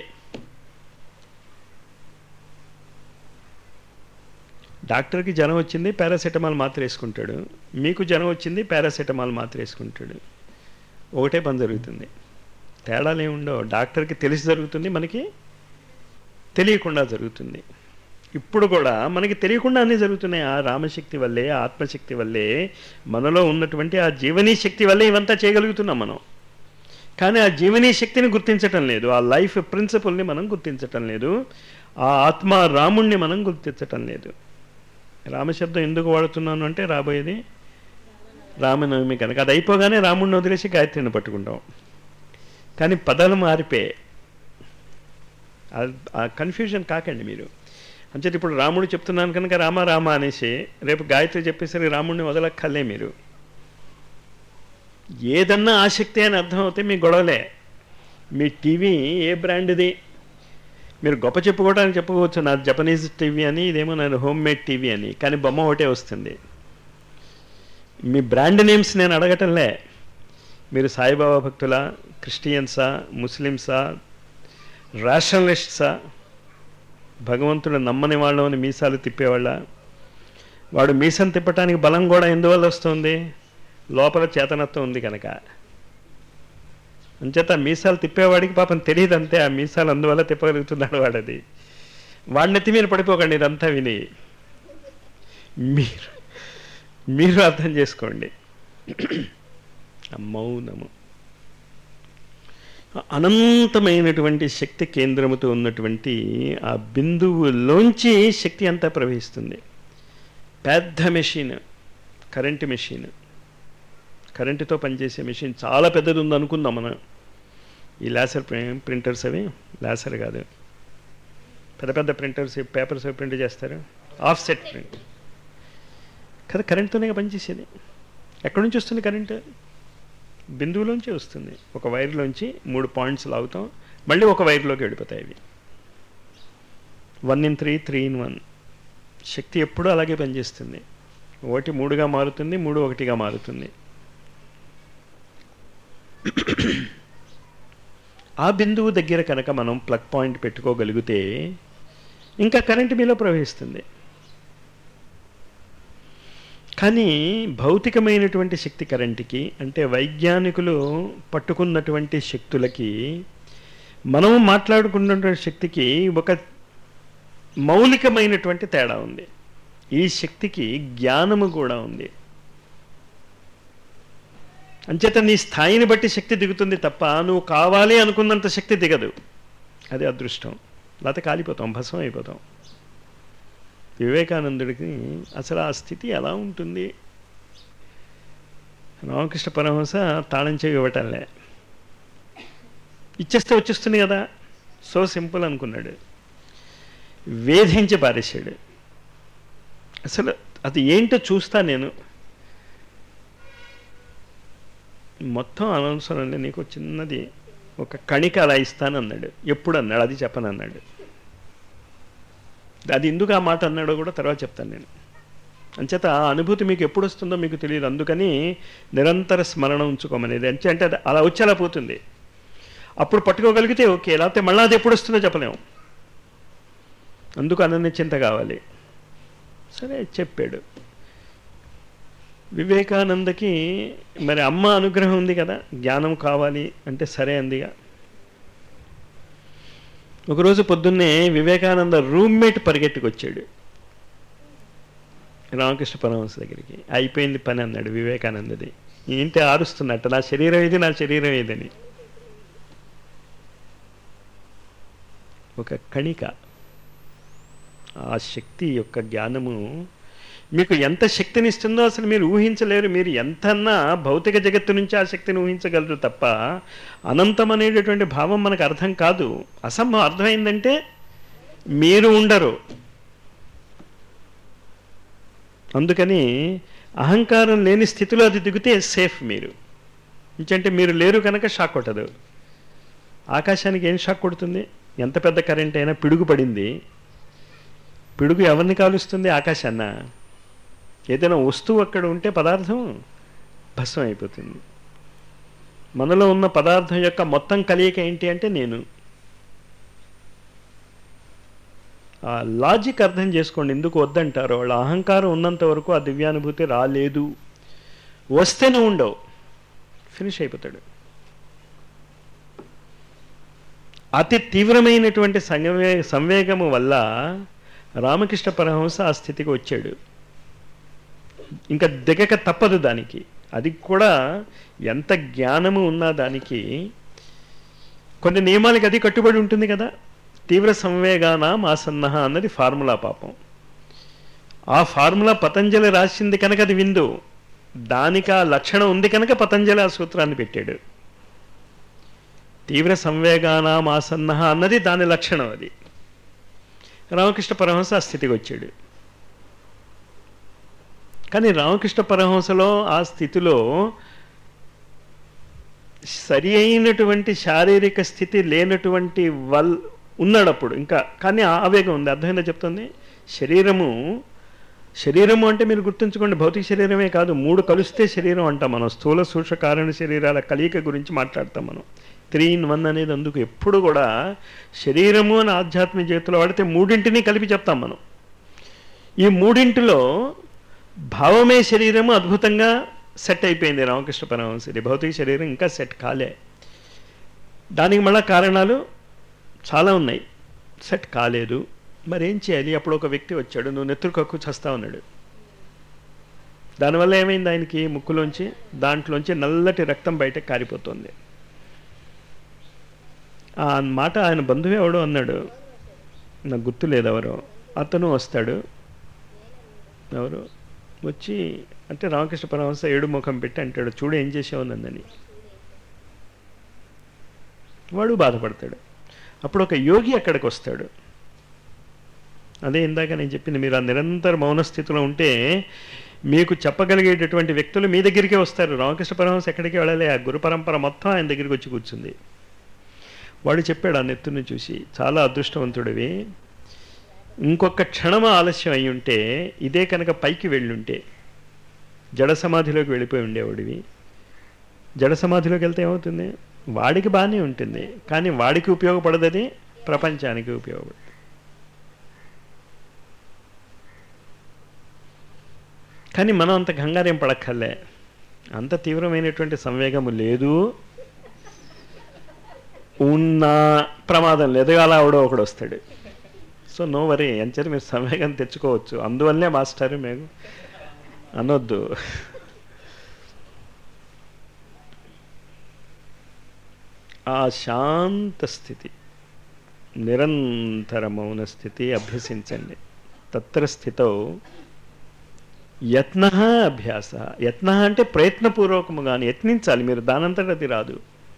డాక్టర్కి జ్వరం వచ్చింది పారాసెటమాల్ మాత్ర వేసుకుంటాడు మీకు జ్వరం వచ్చింది పారాసెటమాల్ మాత్ర వేసుకుంటాడు ఒకటే పని జరుగుతుంది తేడాలు ఏమి ఉండవు డాక్టర్కి తెలిసి జరుగుతుంది మనకి తెలియకుండా జరుగుతుంది ఇప్పుడు కూడా మనకి తెలియకుండా అన్నీ జరుగుతున్నాయి ఆ రామశక్తి వల్లే ఆ ఆత్మశక్తి వల్లే మనలో ఉన్నటువంటి ఆ జీవనీ శక్తి వల్లే ఇవంతా చేయగలుగుతున్నాం మనం కానీ ఆ జీవనీ శక్తిని గుర్తించటం లేదు ఆ లైఫ్ ప్రిన్సిపల్ని మనం గుర్తించటం లేదు ఆ ఆత్మ రాముణ్ణి మనం గుర్తించటం లేదు రామశబ్దం ఎందుకు వాడుతున్నాను అంటే రాబోయేది రామనవమి కనుక అది అయిపోగానే రాముడిని వదిలేసి గాయత్రిని పట్టుకుంటాం కానీ పదాలు మారిపోయాయి ఆ కన్ఫ్యూజన్ కాకండి మీరు అంచేది ఇప్పుడు రాముడు చెప్తున్నాను కనుక రామ రామ అనేసి రేపు గాయత్రి చెప్పేసరికి రాముడిని వదలక్కర్లే మీరు ఏదన్నా ఆసక్తి అని అర్థం అవుతే మీ గొడవలే మీ టీవీ ఏ బ్రాండ్ది మీరు గొప్ప చెప్పుకోవడానికి చెప్పుకోవచ్చు నా జపనీస్ టీవీ అని ఇదేమో నేను హోమ్ మేడ్ టీవీ అని కానీ బొమ్మ ఒకటే వస్తుంది మీ బ్రాండ్ నేమ్స్ నేను అడగటంలే మీరు సాయిబాబా భక్తుల క్రిస్టియన్సా ముస్లిమ్సా రేషనలిస్ట్సా భగవంతుడు నమ్మని వాళ్ళని మీసాలు తిప్పేవాళ్ళ వాడు మీసం తిప్పటానికి బలం కూడా ఎందువల్ల వస్తుంది లోపల చేతనత్వం ఉంది కనుక అంచేత మీసాలు తిప్పేవాడికి పాపం తెలియదు అంతే ఆ మీసాలు అందువల్ల తిప్పగలుగుతున్నాడు వాడది వాడినెత్తి మీరు పడిపోకండి ఇదంతా విని మీరు మీరు అర్థం చేసుకోండి ఆ మౌనము అనంతమైనటువంటి శక్తి కేంద్రముతో ఉన్నటువంటి ఆ బిందువులోంచి శక్తి అంతా ప్రవహిస్తుంది పెద్ద మెషిన్ కరెంటు మెషిన్ కరెంటుతో పనిచేసే మెషిన్ చాలా పెద్దది ఉంది అనుకుందాం మనం ఈ లాసర్ ప్రింటర్స్ అవి లాసర్ కాదు పెద్ద పెద్ద ప్రింటర్స్ పేపర్స్ ప్రింట్ చేస్తారు ఆఫ్ సెట్ ప్రింట్ కదా కరెంట్తోనే పనిచేసేది ఎక్కడి నుంచి వస్తుంది కరెంటు బిందువులోంచి వస్తుంది ఒక వైర్లోంచి మూడు పాయింట్స్ లాగుతాం మళ్ళీ ఒక వైర్లోకి వెళ్ళిపోతాయి అవి one in three three in one శక్తి ఎప్పుడూ అలాగే పనిచేస్తుంది ఒకటి మూడుగా మారుతుంది మూడు ఒకటిగా మారుతుంది ఆ బిందువు దగ్గర కనుక మనం ప్లగ్ పాయింట్ పెట్టుకోగలిగితే ఇంకా కరెంటు మీలో ప్రవహిస్తుంది కానీ భౌతికమైనటువంటి శక్తి కరెంటుకి అంటే వైజ్ఞానికులు పట్టుకున్నటువంటి శక్తులకి మనం మాట్లాడుకున్నటువంటి శక్తికి ఒక మౌలికమైనటువంటి తేడా ఉంది ఈ శక్తికి జ్ఞానము కూడా ఉంది అంచేత నీ స్థాయిని బట్టి శక్తి దిగుతుంది తప్ప నువ్వు కావాలి అనుకున్నంత శక్తి దిగదు అది అదృష్టం లేకపోతే కాలిపోతాం భస్మం అయిపోతాం వివేకానందుడికి అసలు ఆ స్థితి ఎలా ఉంటుంది రామకృష్ణ పరమహంస తాళం చెవి ఇవ్వటంలే ఇచ్చేస్తే వచ్చేస్తుంది కదా సో సింపుల్ అనుకున్నాడు వేధించి పారేశాడు అసలు అది ఏంటో చూస్తా నేను మొత్తం అనవసరం లేదు నీకు చిన్నది ఒక కణిక అలా ఇస్తానన్నాడు ఎప్పుడు అన్నాడు అది చెప్పనన్నాడు అది ఎందుకు ఆ మాట అన్నాడో కూడా తర్వాత చెప్తాను నేను అంచేత ఆ అనుభూతి మీకు ఎప్పుడు వస్తుందో మీకు తెలియదు అందుకని నిరంతర స్మరణ ఉంచుకోమనేది అంటే అంటే అది అలా వచ్చి అలా పోతుంది అప్పుడు పట్టుకోగలిగితే ఓకే లేకపోతే మళ్ళీ అది ఎప్పుడు వస్తుందో చెప్పలేము అందుకు అనన్య చింత కావాలి సరే చెప్పాడు వివేకానందకి మరి అమ్మ అనుగ్రహం ఉంది కదా జ్ఞానం కావాలి అంటే సరే అందిగా ఒకరోజు పొద్దున్నే వివేకానంద రూమ్మేట్ పరిగెట్టుకొచ్చాడు రామకృష్ణ పరమహంస దగ్గరికి అయిపోయింది పని అన్నాడు వివేకానందది ఏంటి ఆరుస్తున్నట్టు నా శరీరం ఇది నా శరీరం ఇదని ఒక కణిక ఆ శక్తి యొక్క జ్ఞానము మీకు ఎంత శక్తిని ఇస్తుందో అసలు మీరు ఊహించలేరు మీరు ఎంతన్నా భౌతిక జగత్తు నుంచి ఆ శక్తిని ఊహించగలరు తప్ప అనంతం అనేటటువంటి భావం మనకు అర్థం కాదు అసంభవం అర్థమైందంటే మీరు ఉండరు అందుకని అహంకారం లేని స్థితిలో అది దిగితే సేఫ్ మీరు ఇంకంటే మీరు లేరు కనుక షాక్ కొట్టదు ఆకాశానికి ఏం షాక్ కొడుతుంది ఎంత పెద్ద కరెంట్ అయినా పిడుగు పడింది పిడుగు ఎవరిని కాలుస్తుంది ఆకాశాన్న ఏదైనా వస్తువు అక్కడ ఉంటే పదార్థం భస్మం అయిపోతుంది మనలో ఉన్న పదార్థం యొక్క మొత్తం కలియక ఏంటి అంటే నేను ఆ లాజిక్ అర్థం చేసుకోండి ఎందుకు వద్దంటారు వాళ్ళ అహంకారం ఉన్నంత వరకు ఆ దివ్యానుభూతి రాలేదు వస్తేనే ఉండవు ఫినిష్ అయిపోతాడు అతి తీవ్రమైనటువంటి సంవే సంవేగము వల్ల రామకృష్ణ పరమహంస ఆ స్థితికి వచ్చాడు ఇంకా దిగక తప్పదు దానికి అది కూడా ఎంత జ్ఞానము ఉన్నా దానికి కొన్ని నియమాలకి అది కట్టుబడి ఉంటుంది కదా తీవ్ర సంవేగాన ఆసన్న అన్నది ఫార్ములా పాపం ఆ ఫార్ములా పతంజలి రాసింది కనుక అది విందు దానికి ఆ లక్షణం ఉంది కనుక పతంజలి ఆ సూత్రాన్ని పెట్టాడు తీవ్ర సంవేగానాం ఆసన్న అన్నది దాని లక్షణం అది రామకృష్ణ పరమహంస ఆ స్థితికి వచ్చాడు కానీ రామకృష్ణ పరమహంసలో ఆ స్థితిలో సరి అయినటువంటి శారీరక స్థితి లేనటువంటి వల్ ఉన్నాడప్పుడు ఇంకా కానీ ఆవేగం ఉంది అర్థమైందా చెప్తుంది శరీరము శరీరము అంటే మీరు గుర్తుంచుకోండి భౌతిక శరీరమే కాదు మూడు కలిస్తే శరీరం అంటాం మనం స్థూల సూక్ష్మ కారణ శరీరాల కలియిక గురించి మాట్లాడతాం మనం త్రీ ఇన్ వన్ అనేది అందుకు ఎప్పుడు కూడా శరీరము అని ఆధ్యాత్మిక జీవితంలో వాడితే మూడింటిని కలిపి చెప్తాం మనం ఈ మూడింటిలో భావమే శరీరము అద్భుతంగా సెట్ అయిపోయింది రామకృష్ణ పరమహంసది భౌతిక శరీరం ఇంకా సెట్ కాలే దానికి మళ్ళా కారణాలు చాలా ఉన్నాయి సెట్ కాలేదు మరి ఏం చేయాలి అప్పుడు ఒక వ్యక్తి వచ్చాడు నువ్వు నెత్తురు కక్కు చస్తా ఉన్నాడు దానివల్ల ఏమైంది ఆయనకి ముక్కులోంచి దాంట్లోంచి నల్లటి రక్తం బయటకు కారిపోతుంది ఆ మాట ఆయన బంధువు ఎవడో అన్నాడు నాకు గుర్తు లేదు ఎవరో అతను వస్తాడు ఎవరు వచ్చి అంటే రామకృష్ణ పరమహంస ఏడు ముఖం పెట్టి అంటాడు చూడు ఏం చేసావు నన్నని వాడు బాధపడతాడు అప్పుడు ఒక యోగి అక్కడికి వస్తాడు అదే ఇందాక నేను చెప్పింది మీరు ఆ నిరంతర మౌన స్థితిలో ఉంటే మీకు చెప్పగలిగేటటువంటి వ్యక్తులు మీ దగ్గరికే వస్తారు రామకృష్ణ పరమహంస ఎక్కడికి వెళ్ళలే ఆ గురు పరంపర మొత్తం ఆయన దగ్గరికి వచ్చి కూర్చుంది వాడు చెప్పాడు ఆ నెత్తుని చూసి చాలా అదృష్టవంతుడివి ఇంకొక క్షణం ఆలస్యం అయి ఉంటే ఇదే కనుక పైకి వెళ్ళుంటే జడ సమాధిలోకి వెళ్ళిపోయి ఉండేవాడివి జడ సమాధిలోకి వెళ్తే ఏమవుతుంది వాడికి బాగానే ఉంటుంది కానీ వాడికి ఉపయోగపడదు అది ప్రపంచానికి ఉపయోగపడుతుంది కానీ మనం అంత కంగారేం పడక్కర్లే అంత తీవ్రమైనటువంటి సంవేగము లేదు ఉన్న ప్రమాదం లేదు అలా ఆవిడ ఒకడు వస్తాడు సో నో వరీ ఎంచరి మీరు సంవేగం తెచ్చుకోవచ్చు అందువల్లే మాస్టర్ మేము అనొద్దు ఆ శాంత స్థితి నిరంతర మౌన స్థితి అభ్యసించండి తత్ర స్థితో యత్న అభ్యాస యత్న అంటే ప్రయత్నపూర్వకముగాని యత్నించాలి మీరు దానంతట అది రాదు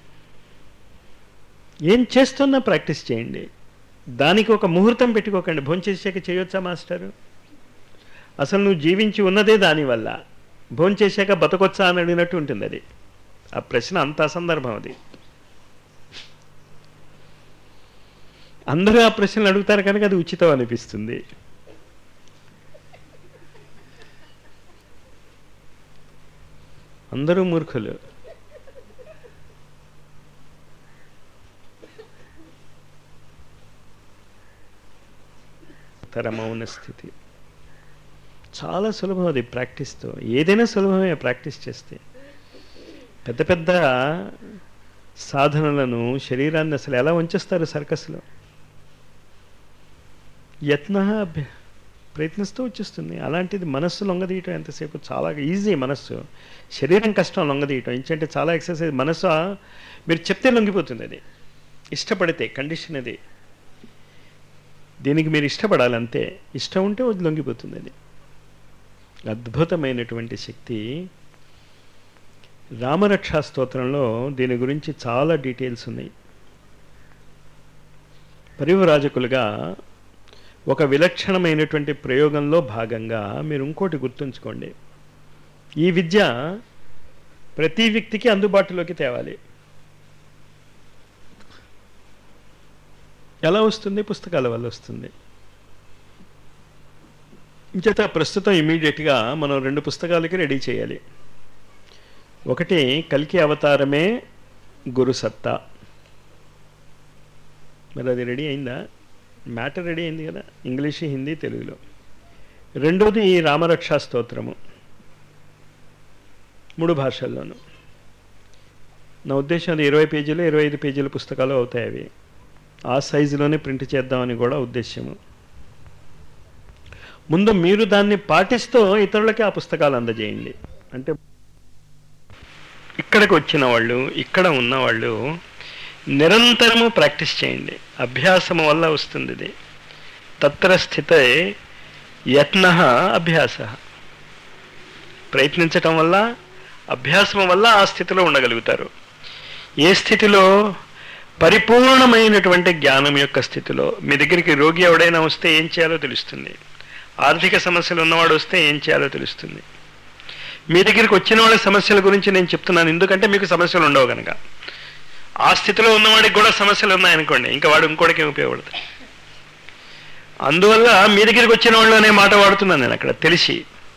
ఏం చేస్తున్నా ప్రాక్టీస్ చేయండి దానికి ఒక ముహూర్తం పెట్టుకోకండి భోంచేసాక చేయొచ్చా మాస్టరు అసలు నువ్వు జీవించి ఉన్నదే దానివల్ల భోంచేశాక బతకొచ్చా అని అడిగినట్టు ఉంటుంది అది ఆ ప్రశ్న అంత అసందర్భం అది అందరూ ఆ ప్రశ్నలు అడుగుతారు కనుక అది ఉచితం అనిపిస్తుంది అందరూ మూర్ఖులు తర మౌన స్థితి చాలా సులభం అది ప్రాక్టీస్తో ఏదైనా సులభమే ప్రాక్టీస్ చేస్తే పెద్ద పెద్ద సాధనలను శరీరాన్ని అసలు ఎలా ఉంచేస్తారు సర్కస్లో యత్న అభ్య ప్రయత్నిస్తూ వచ్చేస్తుంది అలాంటిది మనస్సు లొంగదీయటం ఎంతసేపు చాలా ఈజీ మనస్సు శరీరం కష్టం లొంగదీయటం ఏంటంటే చాలా ఎక్సర్సైజ్ మనస్సు మీరు చెప్తే లొంగిపోతుంది అది ఇష్టపడితే కండిషన్ అది దీనికి మీరు ఇష్టపడాలి అంతే ఇష్టం ఉంటే అది లొంగిపోతుంది అది అద్భుతమైనటువంటి శక్తి రామరక్షా స్తోత్రంలో దీని గురించి చాలా డీటెయిల్స్ ఉన్నాయి పరివరాజకులుగా ఒక విలక్షణమైనటువంటి ప్రయోగంలో భాగంగా మీరు ఇంకోటి గుర్తుంచుకోండి ఈ విద్య ప్రతి వ్యక్తికి అందుబాటులోకి తేవాలి ఎలా వస్తుంది పుస్తకాల వల్ల వస్తుంది ఇంచేత ప్రస్తుతం ఇమీడియట్గా మనం రెండు పుస్తకాలకి రెడీ చేయాలి ఒకటి కల్కి అవతారమే గురు సత్తా మరి అది రెడీ అయిందా మ్యాటర్ రెడీ అయింది కదా ఇంగ్లీష్ హిందీ తెలుగులో రెండోది ఈ రామరక్షా స్తోత్రము మూడు భాషల్లోనూ నా ఉద్దేశం అది ఇరవై పేజీలు ఇరవై ఐదు పేజీల పుస్తకాలు అవుతాయి అవి ఆ సైజులోనే ప్రింట్ చేద్దామని కూడా ఉద్దేశ్యము ముందు మీరు దాన్ని పాటిస్తూ ఇతరులకి ఆ పుస్తకాలు అందజేయండి అంటే ఇక్కడికి వచ్చిన వాళ్ళు ఇక్కడ ఉన్న వాళ్ళు నిరంతరము ప్రాక్టీస్ చేయండి అభ్యాసము వల్ల వస్తుంది ఇది తత్ర స్థితే యత్న అభ్యాస ప్రయత్నించటం వల్ల అభ్యాసం వల్ల ఆ స్థితిలో ఉండగలుగుతారు ఏ స్థితిలో పరిపూర్ణమైనటువంటి జ్ఞానం యొక్క స్థితిలో మీ దగ్గరికి రోగి ఎవడైనా వస్తే ఏం చేయాలో తెలుస్తుంది ఆర్థిక సమస్యలు ఉన్నవాడు వస్తే ఏం చేయాలో తెలుస్తుంది మీ దగ్గరికి వచ్చిన వాళ్ళ సమస్యల గురించి నేను చెప్తున్నాను ఎందుకంటే మీకు సమస్యలు ఉండవు కనుక ఆ స్థితిలో ఉన్నవాడికి కూడా సమస్యలు ఉన్నాయనుకోండి ఇంకా వాడు ఇంకోటికి ఉపయోగపడతాయి అందువల్ల మీ దగ్గరికి వచ్చిన వాళ్ళు అనే మాట వాడుతున్నాను నేను అక్కడ తెలిసి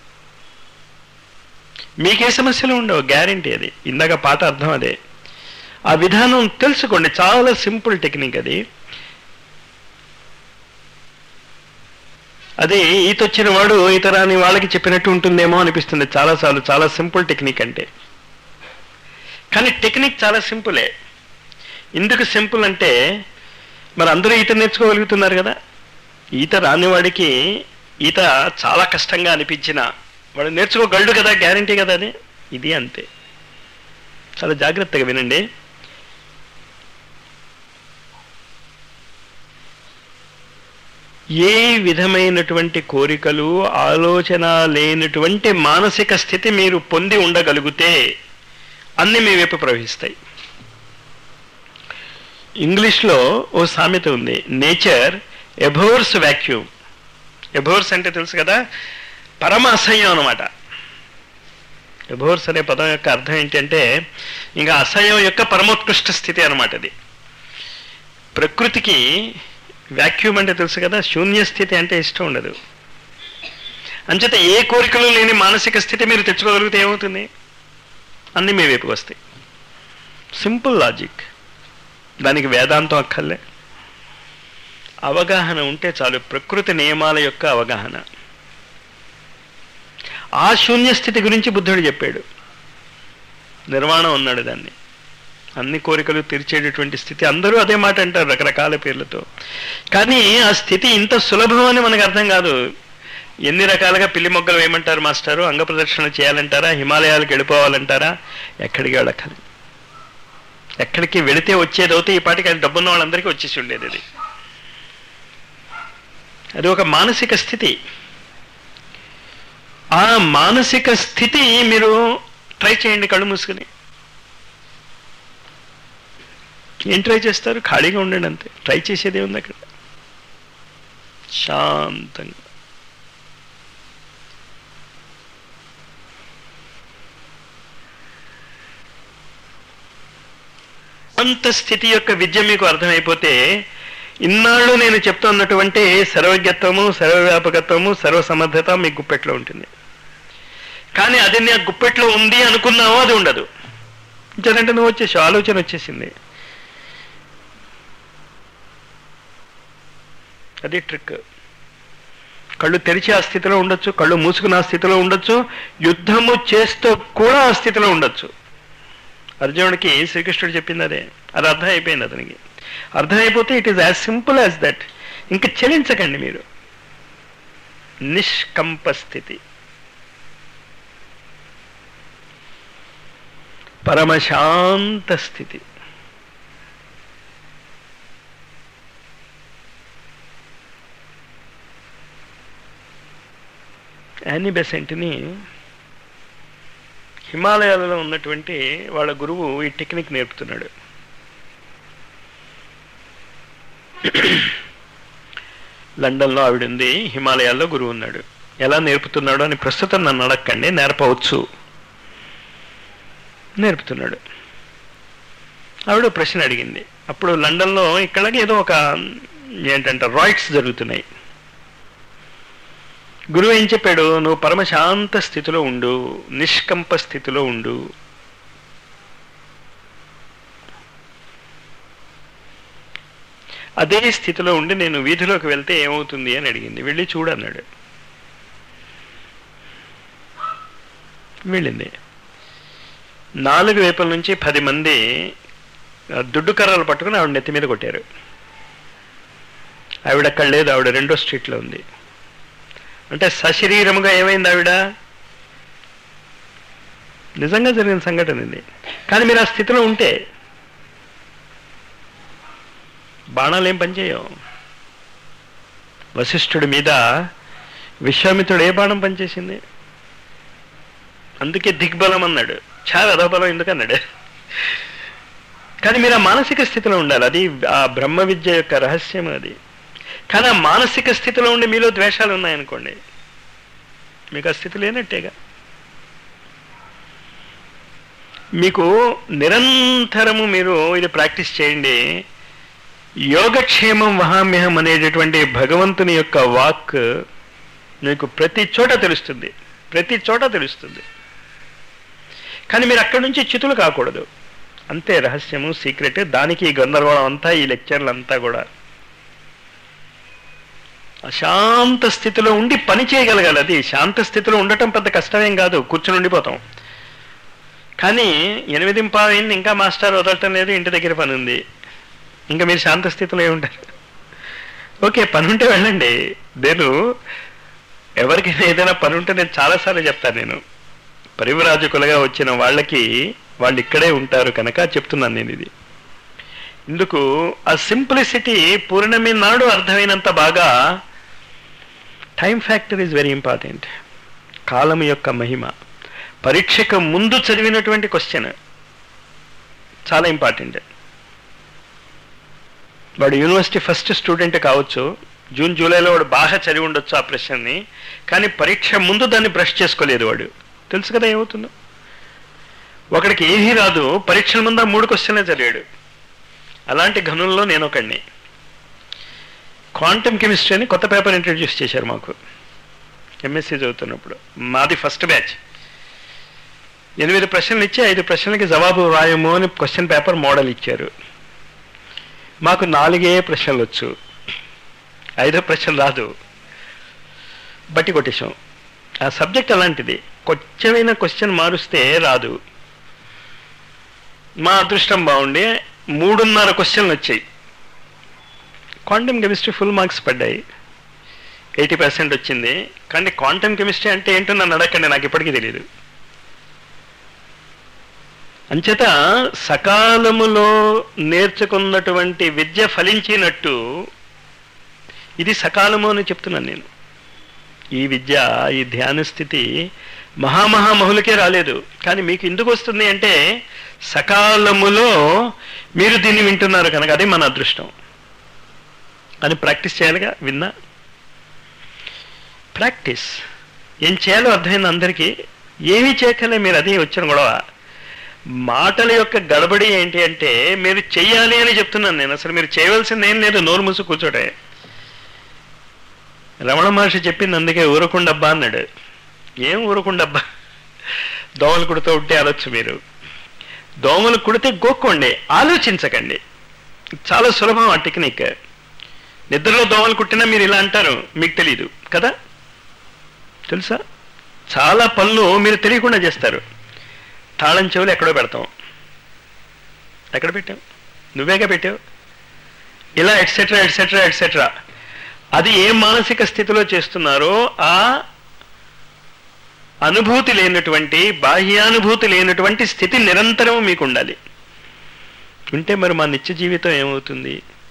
మీకే సమస్యలు ఉండవు గ్యారంటీ అది ఇందాక పాట అర్థం అదే ఆ విధానం తెలుసుకోండి చాలా సింపుల్ టెక్నిక్ అది అదే ఈత వచ్చిన వాడు ఈత రాని వాళ్ళకి చెప్పినట్టు ఉంటుందేమో అనిపిస్తుంది చాలాసార్లు చాలా సింపుల్ టెక్నిక్ అంటే కానీ టెక్నిక్ చాలా సింపులే ఎందుకు సింపుల్ అంటే మరి అందరూ ఈత నేర్చుకోగలుగుతున్నారు కదా ఈత రాని వాడికి ఈత చాలా కష్టంగా అనిపించిన వాడు నేర్చుకోగలడు కదా గ్యారంటీ కదా అది ఇది అంతే చాలా జాగ్రత్తగా వినండి ఏ విధమైనటువంటి కోరికలు ఆలోచన లేనటువంటి మానసిక స్థితి మీరు పొంది ఉండగలిగితే అన్ని మీ వైపు ప్రవహిస్తాయి ఇంగ్లీష్లో ఓ సామెత ఉంది నేచర్ ఎబోర్స్ వ్యాక్యూమ్ ఎబోర్స్ అంటే తెలుసు కదా పరమ అసహ్యం అనమాట ఎబోర్స్ అనే పదం యొక్క అర్థం ఏంటంటే ఇంకా అసహ్యం యొక్క పరమోత్కృష్ట స్థితి అనమాట అది ప్రకృతికి వ్యాక్యూమ్ అంటే తెలుసు కదా శూన్య స్థితి అంటే ఇష్టం ఉండదు అంచేత ఏ కోరికలు లేని మానసిక స్థితి మీరు తెచ్చుకోగలిగితే ఏమవుతుంది అన్నీ మీ వైపుకి వస్తాయి సింపుల్ లాజిక్ దానికి వేదాంతం అక్కర్లే అవగాహన ఉంటే చాలు ప్రకృతి నియమాల యొక్క అవగాహన ఆ శూన్య స్థితి గురించి బుద్ధుడు చెప్పాడు నిర్వాణం అన్నాడు దాన్ని అన్ని కోరికలు తీర్చేటటువంటి స్థితి అందరూ అదే మాట అంటారు రకరకాల పేర్లతో కానీ ఆ స్థితి ఇంత సులభం అని మనకు అర్థం కాదు ఎన్ని రకాలుగా పిల్లి మొగ్గలు వేయమంటారు మాస్టారు అంగ ప్రదర్శన చేయాలంటారా హిమాలయాలకు వెళ్ళిపోవాలంటారా ఎక్కడికి వెళ్ళక్కర్లేదు ఎక్కడికి వెళితే వచ్చేది అవుతే ఈ పాటికి అది డబ్బున్న వాళ్ళందరికీ వచ్చేసి ఉండేది అది అది ఒక మానసిక స్థితి ఆ మానసిక స్థితి మీరు ట్రై చేయండి కళ్ళు మూసుకుని ఏం ట్రై చేస్తారు ఖాళీగా ఉండండి అంతే ట్రై చేసేది ఉంది అక్కడ శాంతంగా అంత స్థితి యొక్క విద్య మీకు అర్థమైపోతే ఇన్నాళ్ళు నేను చెప్తున్నటువంటి సర్వజ్ఞత్వము సర్వవ్యాపకత్వము సర్వసమర్థత మీ గుప్పెట్లో ఉంటుంది కానీ అది నా గుప్పెట్లో ఉంది అనుకున్నావో అది ఉండదు జనంటే నువ్వు వచ్చేసావు ఆలోచన వచ్చేసింది అది ట్రిక్ కళ్ళు తెరిచి ఆ స్థితిలో ఉండొచ్చు కళ్ళు మూసుకున్న ఆ స్థితిలో ఉండొచ్చు యుద్ధము చేస్తూ కూడా ఆ స్థితిలో ఉండొచ్చు అర్జునుడికి శ్రీకృష్ణుడు చెప్పింది అదే అది అర్థం అయిపోయింది అతనికి అర్థమైపోతే it is as simple as that ఇంకా చెలించకండి మీరు నిష్కంప స్థితి పరమశాంత స్థితి యానీ బెసెంట్ని హిమాలయాలలో ఉన్నటువంటి వాళ్ళ గురువు ఈ టెక్నిక్ నేర్పుతున్నాడు లండన్లో ఆవిడ ఉంది హిమాలయాల్లో గురువు ఉన్నాడు ఎలా నేర్పుతున్నాడు అని ప్రస్తుతం నన్ను అడగండి నేర్పవచ్చు నేర్పుతున్నాడు ఆవిడ ప్రశ్న అడిగింది అప్పుడు లండన్లో ఇక్కడికి ఏదో ఒక ఏంటంటే రాయిట్స్ జరుగుతున్నాయి గురువు ఏం చెప్పాడు నువ్వు పరమశాంత స్థితిలో ఉండు నిష్కంప స్థితిలో ఉండు అదే స్థితిలో ఉండి నేను వీధిలోకి వెళ్తే ఏమవుతుంది అని అడిగింది వెళ్ళి చూడన్నాడు వెళ్ళింది నాలుగు వైపుల నుంచి పది మంది ఆ, దుడ్డు కర్రలు పట్టుకుని ఆవిడ నెత్తి మీద కొట్టారు ఆవిడ అక్కడ లేదు ఆవిడ రెండో స్ట్రీట్లో ఉంది అంటే సశరీరముగా ఏమైంది ఆవిడ నిజంగా జరిగిన సంఘటన ఇది కానీ మీరు ఆ స్థితిలో ఉంటే బాణాలు ఏం పనిచేయవు వశిష్ఠుడి మీద విశ్వామిత్రుడు ఏ బాణం పనిచేసింది అందుకే దిగ్బలం అన్నాడు చాలా అధోబలం ఎందుకు అన్నాడు కానీ మీరు ఆ మానసిక స్థితిలో ఉండాలి అది ఆ బ్రహ్మ విద్య యొక్క రహస్యం అది కానీ ఆ మానసిక స్థితిలో ఉండి మీలో ద్వేషాలు ఉన్నాయనుకోండి మీకు ఆ స్థితి లేనట్టేగా మీకు నిరంతరము మీరు ఇది ప్రాక్టీస్ చేయండి యోగక్షేమం వహామ్యహం అనేటటువంటి భగవంతుని యొక్క వాక్ మీకు ప్రతి చోట తెలుస్తుంది ప్రతి చోట తెలుస్తుంది కానీ మీరు అక్కడి నుంచి చితులు కాకూడదు అంతే రహస్యము సీక్రెట్ దానికి ఈ గందరగోళం అంతా ఈ లెక్చర్లు అంతా కూడా అశాంత స్థితిలో ఉండి పని చేయగలగాలి అది శాంత స్థితిలో ఉండటం పెద్ద కష్టమేం కాదు కూర్చుని ఉండిపోతాం కానీ ఎనిమిది పాయింది ఇంకా మాస్టర్ వదలటం లేదు ఇంటి దగ్గర పని ఉంది ఇంకా మీరు శాంత స్థితిలో ఏముంటారు ఓకే పని ఉంటే వెళ్ళండి నేను ఎవరికైనా ఏదైనా పని ఉంటే నేను చాలాసార్లు చెప్తాను నేను పరివరాజకులుగా వచ్చిన వాళ్ళకి వాళ్ళు ఇక్కడే ఉంటారు కనుక చెప్తున్నాను నేను ఇది ఇందుకు ఆ సింప్లిసిటీ పూర్ణమి నాడు అర్థమైనంత బాగా time factor is very important కాలం యొక్క మహిమ పరీక్షకు ముందు చదివినటువంటి క్వశ్చన్ చాలా ఇంపార్టెంట్ వాడు యూనివర్సిటీ ఫస్ట్ స్టూడెంట్ కావచ్చు జూన్ జూలైలో వాడు బాగా చదివి ఉండొచ్చు ఆ ప్రశ్నని కానీ పరీక్ష ముందు దాన్ని బ్రష్ చేసుకోలేదు వాడు తెలుసు కదా ఏమవుతుందో ఒకడికి ఏమీ రాదు పరీక్షల ముందు ఆ మూడు క్వశ్చన్లే చదివాడు అలాంటి ఘనుల్లో నేను ఒకడిని క్వాంటమ్ కెమిస్ట్రీ అని కొత్త పేపర్ ఇంట్రడ్యూస్ చేశారు మాకు ఎంఎస్సీ చదువుతున్నప్పుడు మాది ఫస్ట్ బ్యాచ్ ఎనిమిది ప్రశ్నలు ఇచ్చి ఐదు ప్రశ్నలకి జవాబు రాయము అని క్వశ్చన్ పేపర్ మోడల్ ఇచ్చారు మాకు నాలుగే ప్రశ్నలు వచ్చు ఐదో ప్రశ్న రాదు బట్టి కొట్టేశాం ఆ సబ్జెక్ట్ అలాంటిది కొంచెమైన క్వశ్చన్ మారుస్తే రాదు మా అదృష్టం బాగుండి మూడున్నర క్వశ్చన్లు వచ్చాయి క్వాంటమ్ కెమిస్ట్రీ ఫుల్ మార్క్స్ పడ్డాయి ఎయిటీ పర్సెంట్ వచ్చింది కానీ క్వాంటమ్ కెమిస్ట్రీ అంటే ఏంటో నన్ను అడగండి నాకు ఇప్పటికీ తెలియదు అంచేత సకాలములో నేర్చుకున్నటువంటి విద్య ఫలించినట్టు ఇది సకాలము అని చెప్తున్నాను నేను ఈ విద్య ఈ ధ్యాన స్థితి మహామహామహులకే రాలేదు కానీ మీకు ఎందుకు వస్తుంది అంటే సకాలములో మీరు దీన్ని వింటున్నారు కనుక అదే మన అదృష్టం అని ప్రాక్టీస్ చేయాలిగా విన్నా ప్రాక్టీస్ ఏం చేయాలో అర్థమైంది అందరికీ ఏమీ చేయకలే మీరు అదే వచ్చిన గొడవ మాటల యొక్క గడబడి ఏంటి అంటే మీరు చెయ్యాలి అని చెప్తున్నాను నేను అసలు మీరు చేయవలసింది ఏం లేదు నోరు మూసు కూర్చోటే రమణ మహర్షి చెప్పింది అందుకే ఊరకుండబ్బా అన్నాడు ఏం ఊరకుండబ్బా దోమలు కుడుతూ ఉంటే అనొచ్చు మీరు దోమలు కుడితే గోక్కోండి ఆలోచించకండి చాలా సులభం ఆ టెక్నిక్ నిద్రలో దోమలు కుట్టినా మీరు ఇలా అంటారు మీకు తెలియదు కదా తెలుసా చాలా పనులు మీరు తెలియకుండా చేస్తారు తాళం చెవులు ఎక్కడో పెడతాం ఎక్కడ పెట్టావు నువ్వేగా పెట్టావు ఇలా ఎట్సెట్రా ఎట్సెట్రా ఎట్సెట్రా అది ఏ మానసిక స్థితిలో చేస్తున్నారో ఆ అనుభూతి లేనటువంటి బాహ్యానుభూతి లేనటువంటి స్థితి నిరంతరం మీకు ఉండాలి ఉంటే మరి మా నిత్య జీవితం ఏమవుతుంది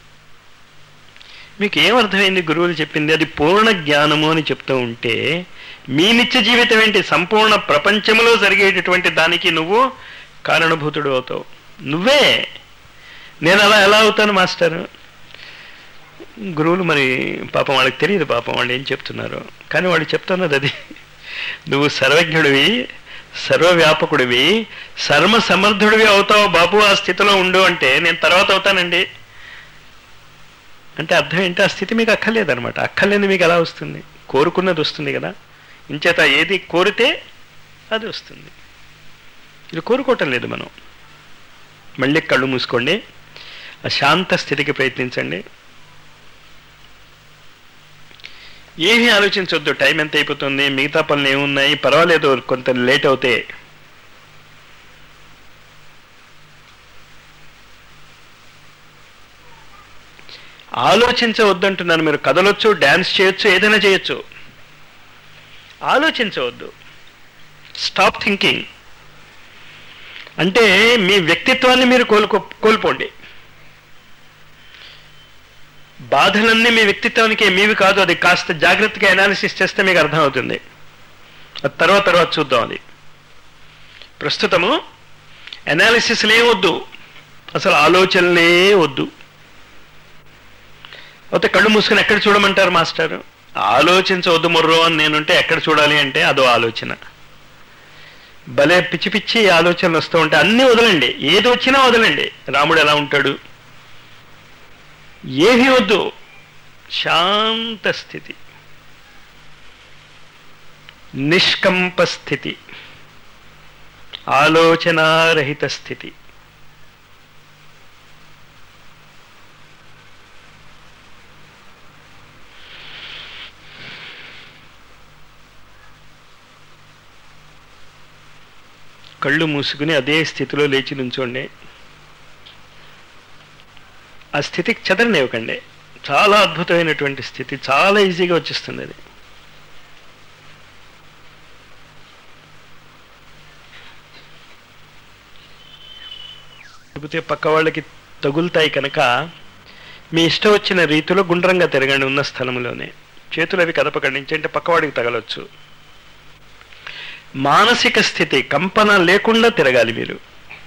మీకు ఏమర్థమైంది గురువులు చెప్పింది అది పూర్ణ జ్ఞానము అని చెప్తూ ఉంటే మీ నిత్య జీవితం ఏంటి సంపూర్ణ ప్రపంచంలో జరిగేటటువంటి దానికి నువ్వు కారణభూతుడు అవుతావు నువ్వే నేను అలా ఎలా అవుతాను మాస్టర్ గురువులు మరి పాపం వాళ్ళకి తెలియదు పాపం వాళ్ళు ఏం చెప్తున్నారు కానీ వాళ్ళు చెప్తున్నది అది నువ్వు సర్వజ్ఞుడివి సర్వవ్యాపకుడివి సర్వ సమర్థుడివి అవుతావు బాబు ఆ స్థితిలో ఉండు అంటే నేను తర్వాత అవుతానండి అంటే అర్థం ఏంటి ఆ స్థితి మీకు అక్కర్లేదనమాట అక్కర్లేని మీకు ఎలా వస్తుంది కోరుకున్నది వస్తుంది కదా ఇంచేత ఏది కోరితే అది వస్తుంది ఇది కోరుకోవటం లేదు మనం మళ్ళీ కళ్ళు మూసుకోండి ఆ శాంత స్థితికి ప్రయత్నించండి ఏమీ ఆలోచించొద్దు టైం ఎంత అయిపోతుంది మిగతా పనులు ఏమున్నాయి పర్వాలేదు కొంత లేట్ అవుతే ఆలోచించవద్దంటున్నాను మీరు కదలొచ్చు డ్యాన్స్ చేయొచ్చు ఏదైనా చేయొచ్చు ఆలోచించవద్దు స్టాప్ థింకింగ్ అంటే మీ వ్యక్తిత్వాన్ని మీరు కోలుకో కోల్పోండి బాధలన్నీ మీ వ్యక్తిత్వానికి మీవి కాదు అది కాస్త జాగ్రత్తగా అనాలిసిస్ చేస్తే మీకు అర్థమవుతుంది అది తర్వాత తర్వాత చూద్దాం అది ప్రస్తుతము అనాలిసిస్లే వద్దు అసలు ఆలోచనలే వద్దు అయితే కళ్ళు మూసుకుని ఎక్కడ చూడమంటారు మాస్టర్ ఆలోచించవద్దు మొర్రో అని నేనుంటే ఎక్కడ చూడాలి అంటే అదో ఆలోచన భలే పిచ్చి పిచ్చి ఆలోచనలు వస్తూ ఉంటే అన్నీ వదలండి ఏది వచ్చినా వదలండి రాముడు ఎలా ఉంటాడు ఏమీ వద్దు శాంత స్థితి నిష్కంప స్థితి ఆలోచనారహిత స్థితి కళ్ళు మూసుకుని అదే స్థితిలో లేచి నుంచోండి ఆ స్థితికి చెదరనివ్వకండి చాలా అద్భుతమైనటువంటి స్థితి చాలా ఈజీగా వచ్చేస్తుంది అది లేకపోతే పక్క వాళ్ళకి తగులుతాయి కనుక మీ ఇష్టం వచ్చిన రీతిలో గుండ్రంగా తిరగండి ఉన్న స్థలంలోనే చేతులు అవి కదపకండి అంటే పక్కవాడికి తగలొచ్చు మానసిక స్థితి కంపన లేకుండా తిరగాలి మీరు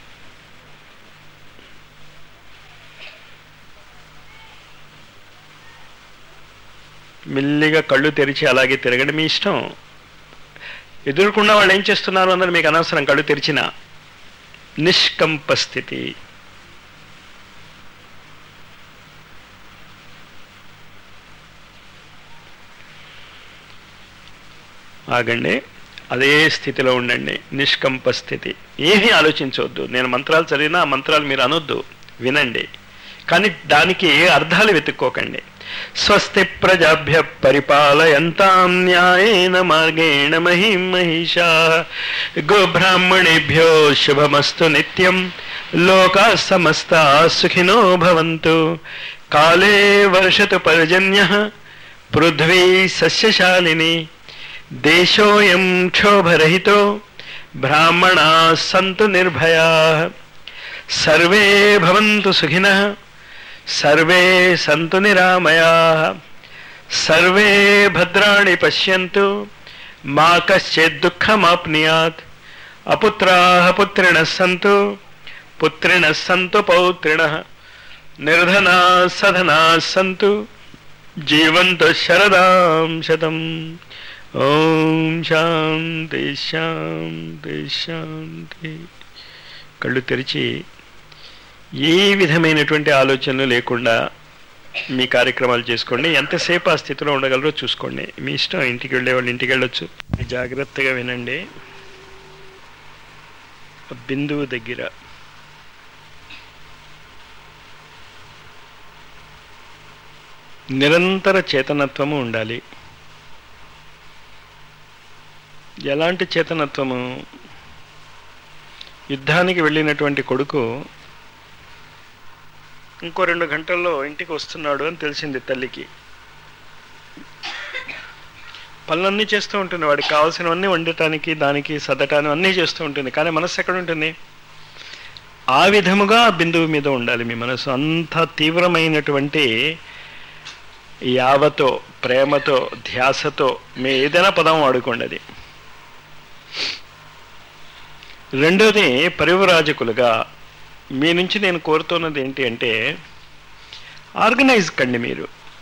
మెల్లిగా కళ్ళు తెరిచి అలాగే తిరగడం మీ ఇష్టం ఎదురుకుండా వాళ్ళు ఏం చేస్తున్నారు అన్నది మీకు అనవసరం కళ్ళు తెరిచిన నిష్కంప స్థితి ఆగండి అదే స్థితిలో ఉండండి నిష్కంప స్థితి ఏమీ ఆలోచించవద్దు నేను మంత్రాలు చదివినా ఆ మంత్రాలు మీరు అనొద్దు వినండి కానీ దానికి అర్థాలు వెతుక్కోకండి స్వస్తి ప్రజాభ్య పరిపాలయంతాం న్యాయేన మార్గేణ మహిం మహిషా గోబ్రాహ్మణేభ్యో శుభమస్తు నిత్యం లోకా సమస్త సుఖినో భవంతు కాలే వర్షతు పర్జన్య పృథ్వీ సస్యశాలిని దేశోయం క్షోభరహితో బ్రాహ్మణా సంతు నిర్భయా సర్వే భవంతు సుఖినః సర్వే సంతు నిరామయా సర్వే భద్రాణి పశ్యంతు మా కశ్చిత్ దుఃఖమాప్నుయాత్ అపుత్రాः పుత్రిణः సంతు పుత్రిణः సంతు పౌత్రిణः నిర్ధనాः సధనాः సంతు జీవంతు శరదాం శతం ఓం శాంతి శాంతి శాంతి కళ్ళు తెరిచి ఏ విధమైనటువంటి ఆలోచనలు లేకుండా మీ కార్యక్రమాలు చేసుకోండి ఎంతసేపు ఆ స్థితిలో ఉండగలరో చూసుకోండి మీ ఇష్టం ఇంటికి వెళ్ళే వాళ్ళు ఇంటికి వెళ్ళొచ్చు జాగ్రత్తగా వినండి ఆ బిందువు దగ్గర నిరంతర చేతనత్వము ఉండాలి ఎలాంటి చేతనత్వము యుద్ధానికి వెళ్ళినటువంటి కొడుకు ఇంకో రెండు గంటల్లో ఇంటికి వస్తున్నాడు అని తెలిసింది తల్లికి పనులన్నీ చేస్తూ ఉంటుంది వాడికి కావాల్సినవన్నీ వండటానికి దానికి సదటాన్ని అన్నీ చేస్తూ ఉంటుంది కానీ మనస్సు ఎక్కడ ఉంటుంది ఆ విధముగా ఆ బిందువు మీద ఉండాలి మీ మనసు అంత తీవ్రమైనటువంటి యావతో ప్రేమతో ధ్యాసతో మీ ఏదైనా పదం వాడుకోండి అది రెండోది పరివరాజకులుగా మీ నుంచి నేను కోరుతున్నది ఏంటి అంటే ఆర్గనైజ్ కండి మీరు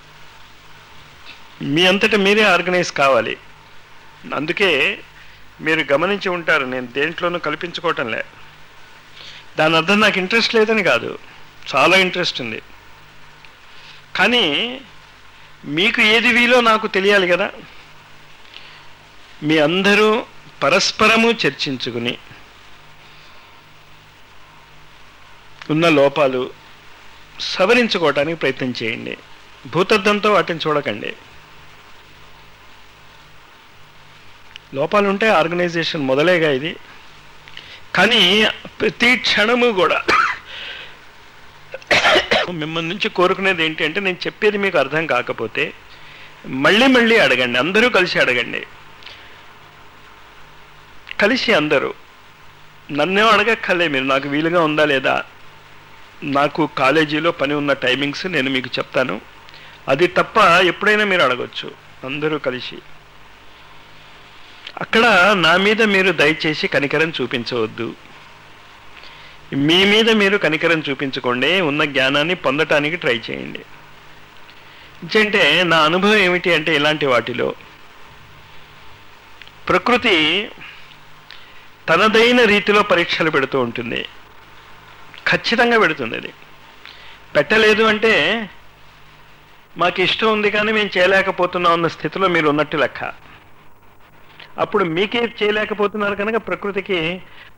మీ అంతటా మీరే ఆర్గనైజ్ కావాలి అందుకే మీరు గమనించి ఉంటారు నేను దేంట్లోనూ కల్పించుకోవటంలే దాని అర్థం నాకు ఇంట్రెస్ట్ లేదని కాదు చాలా ఇంట్రెస్ట్ ఉంది కానీ మీకు ఏది వీలో నాకు తెలియాలి కదా మీ అందరూ పరస్పరము చర్చించుకుని ఉన్న లోపాలు సవరించుకోవటానికి ప్రయత్నం చేయండి భూతద్దంతో వాటిని చూడకండి లోపాలు ఉంటే ఆర్గనైజేషన్ మొదలేగా ఇది కానీ ప్రతి క్షణము కూడా మిమ్మల్ని నుంచి కోరుకునేది ఏంటి అంటే నేను చెప్పేది మీకు అర్థం కాకపోతే మళ్ళీ మళ్ళీ అడగండి అందరూ కలిసి అడగండి కలిసి అందరూ నన్నేం అడగక్కర్లే మీరు నాకు వీలుగా ఉందా లేదా నాకు కాలేజీలో పని ఉన్న టైమింగ్స్ నేను మీకు చెప్తాను అది తప్ప ఎప్పుడైనా మీరు అడగొచ్చు అందరూ కలిసి అక్కడ నా మీద మీరు దయచేసి కనికరం చూపించవద్దు మీ మీద మీరు కనికరం చూపించుకోండి ఉన్న జ్ఞానాన్ని పొందటానికి ట్రై చేయండి అంటే నా అనుభవం ఏమిటి అంటే ఇలాంటి వాటిలో ప్రకృతి తనదైన రీతిలో పరీక్షలు పెడుతూ ఉంటుంది ఖచ్చితంగా పెడుతుంది అది పెట్టలేదు అంటే మాకు ఇష్టం ఉంది కానీ మేము చేయలేకపోతున్నాం అన్న స్థితిలో మీరు ఉన్నట్టు లెక్క అప్పుడు మీకే చేయలేకపోతున్నారు కనుక ప్రకృతికి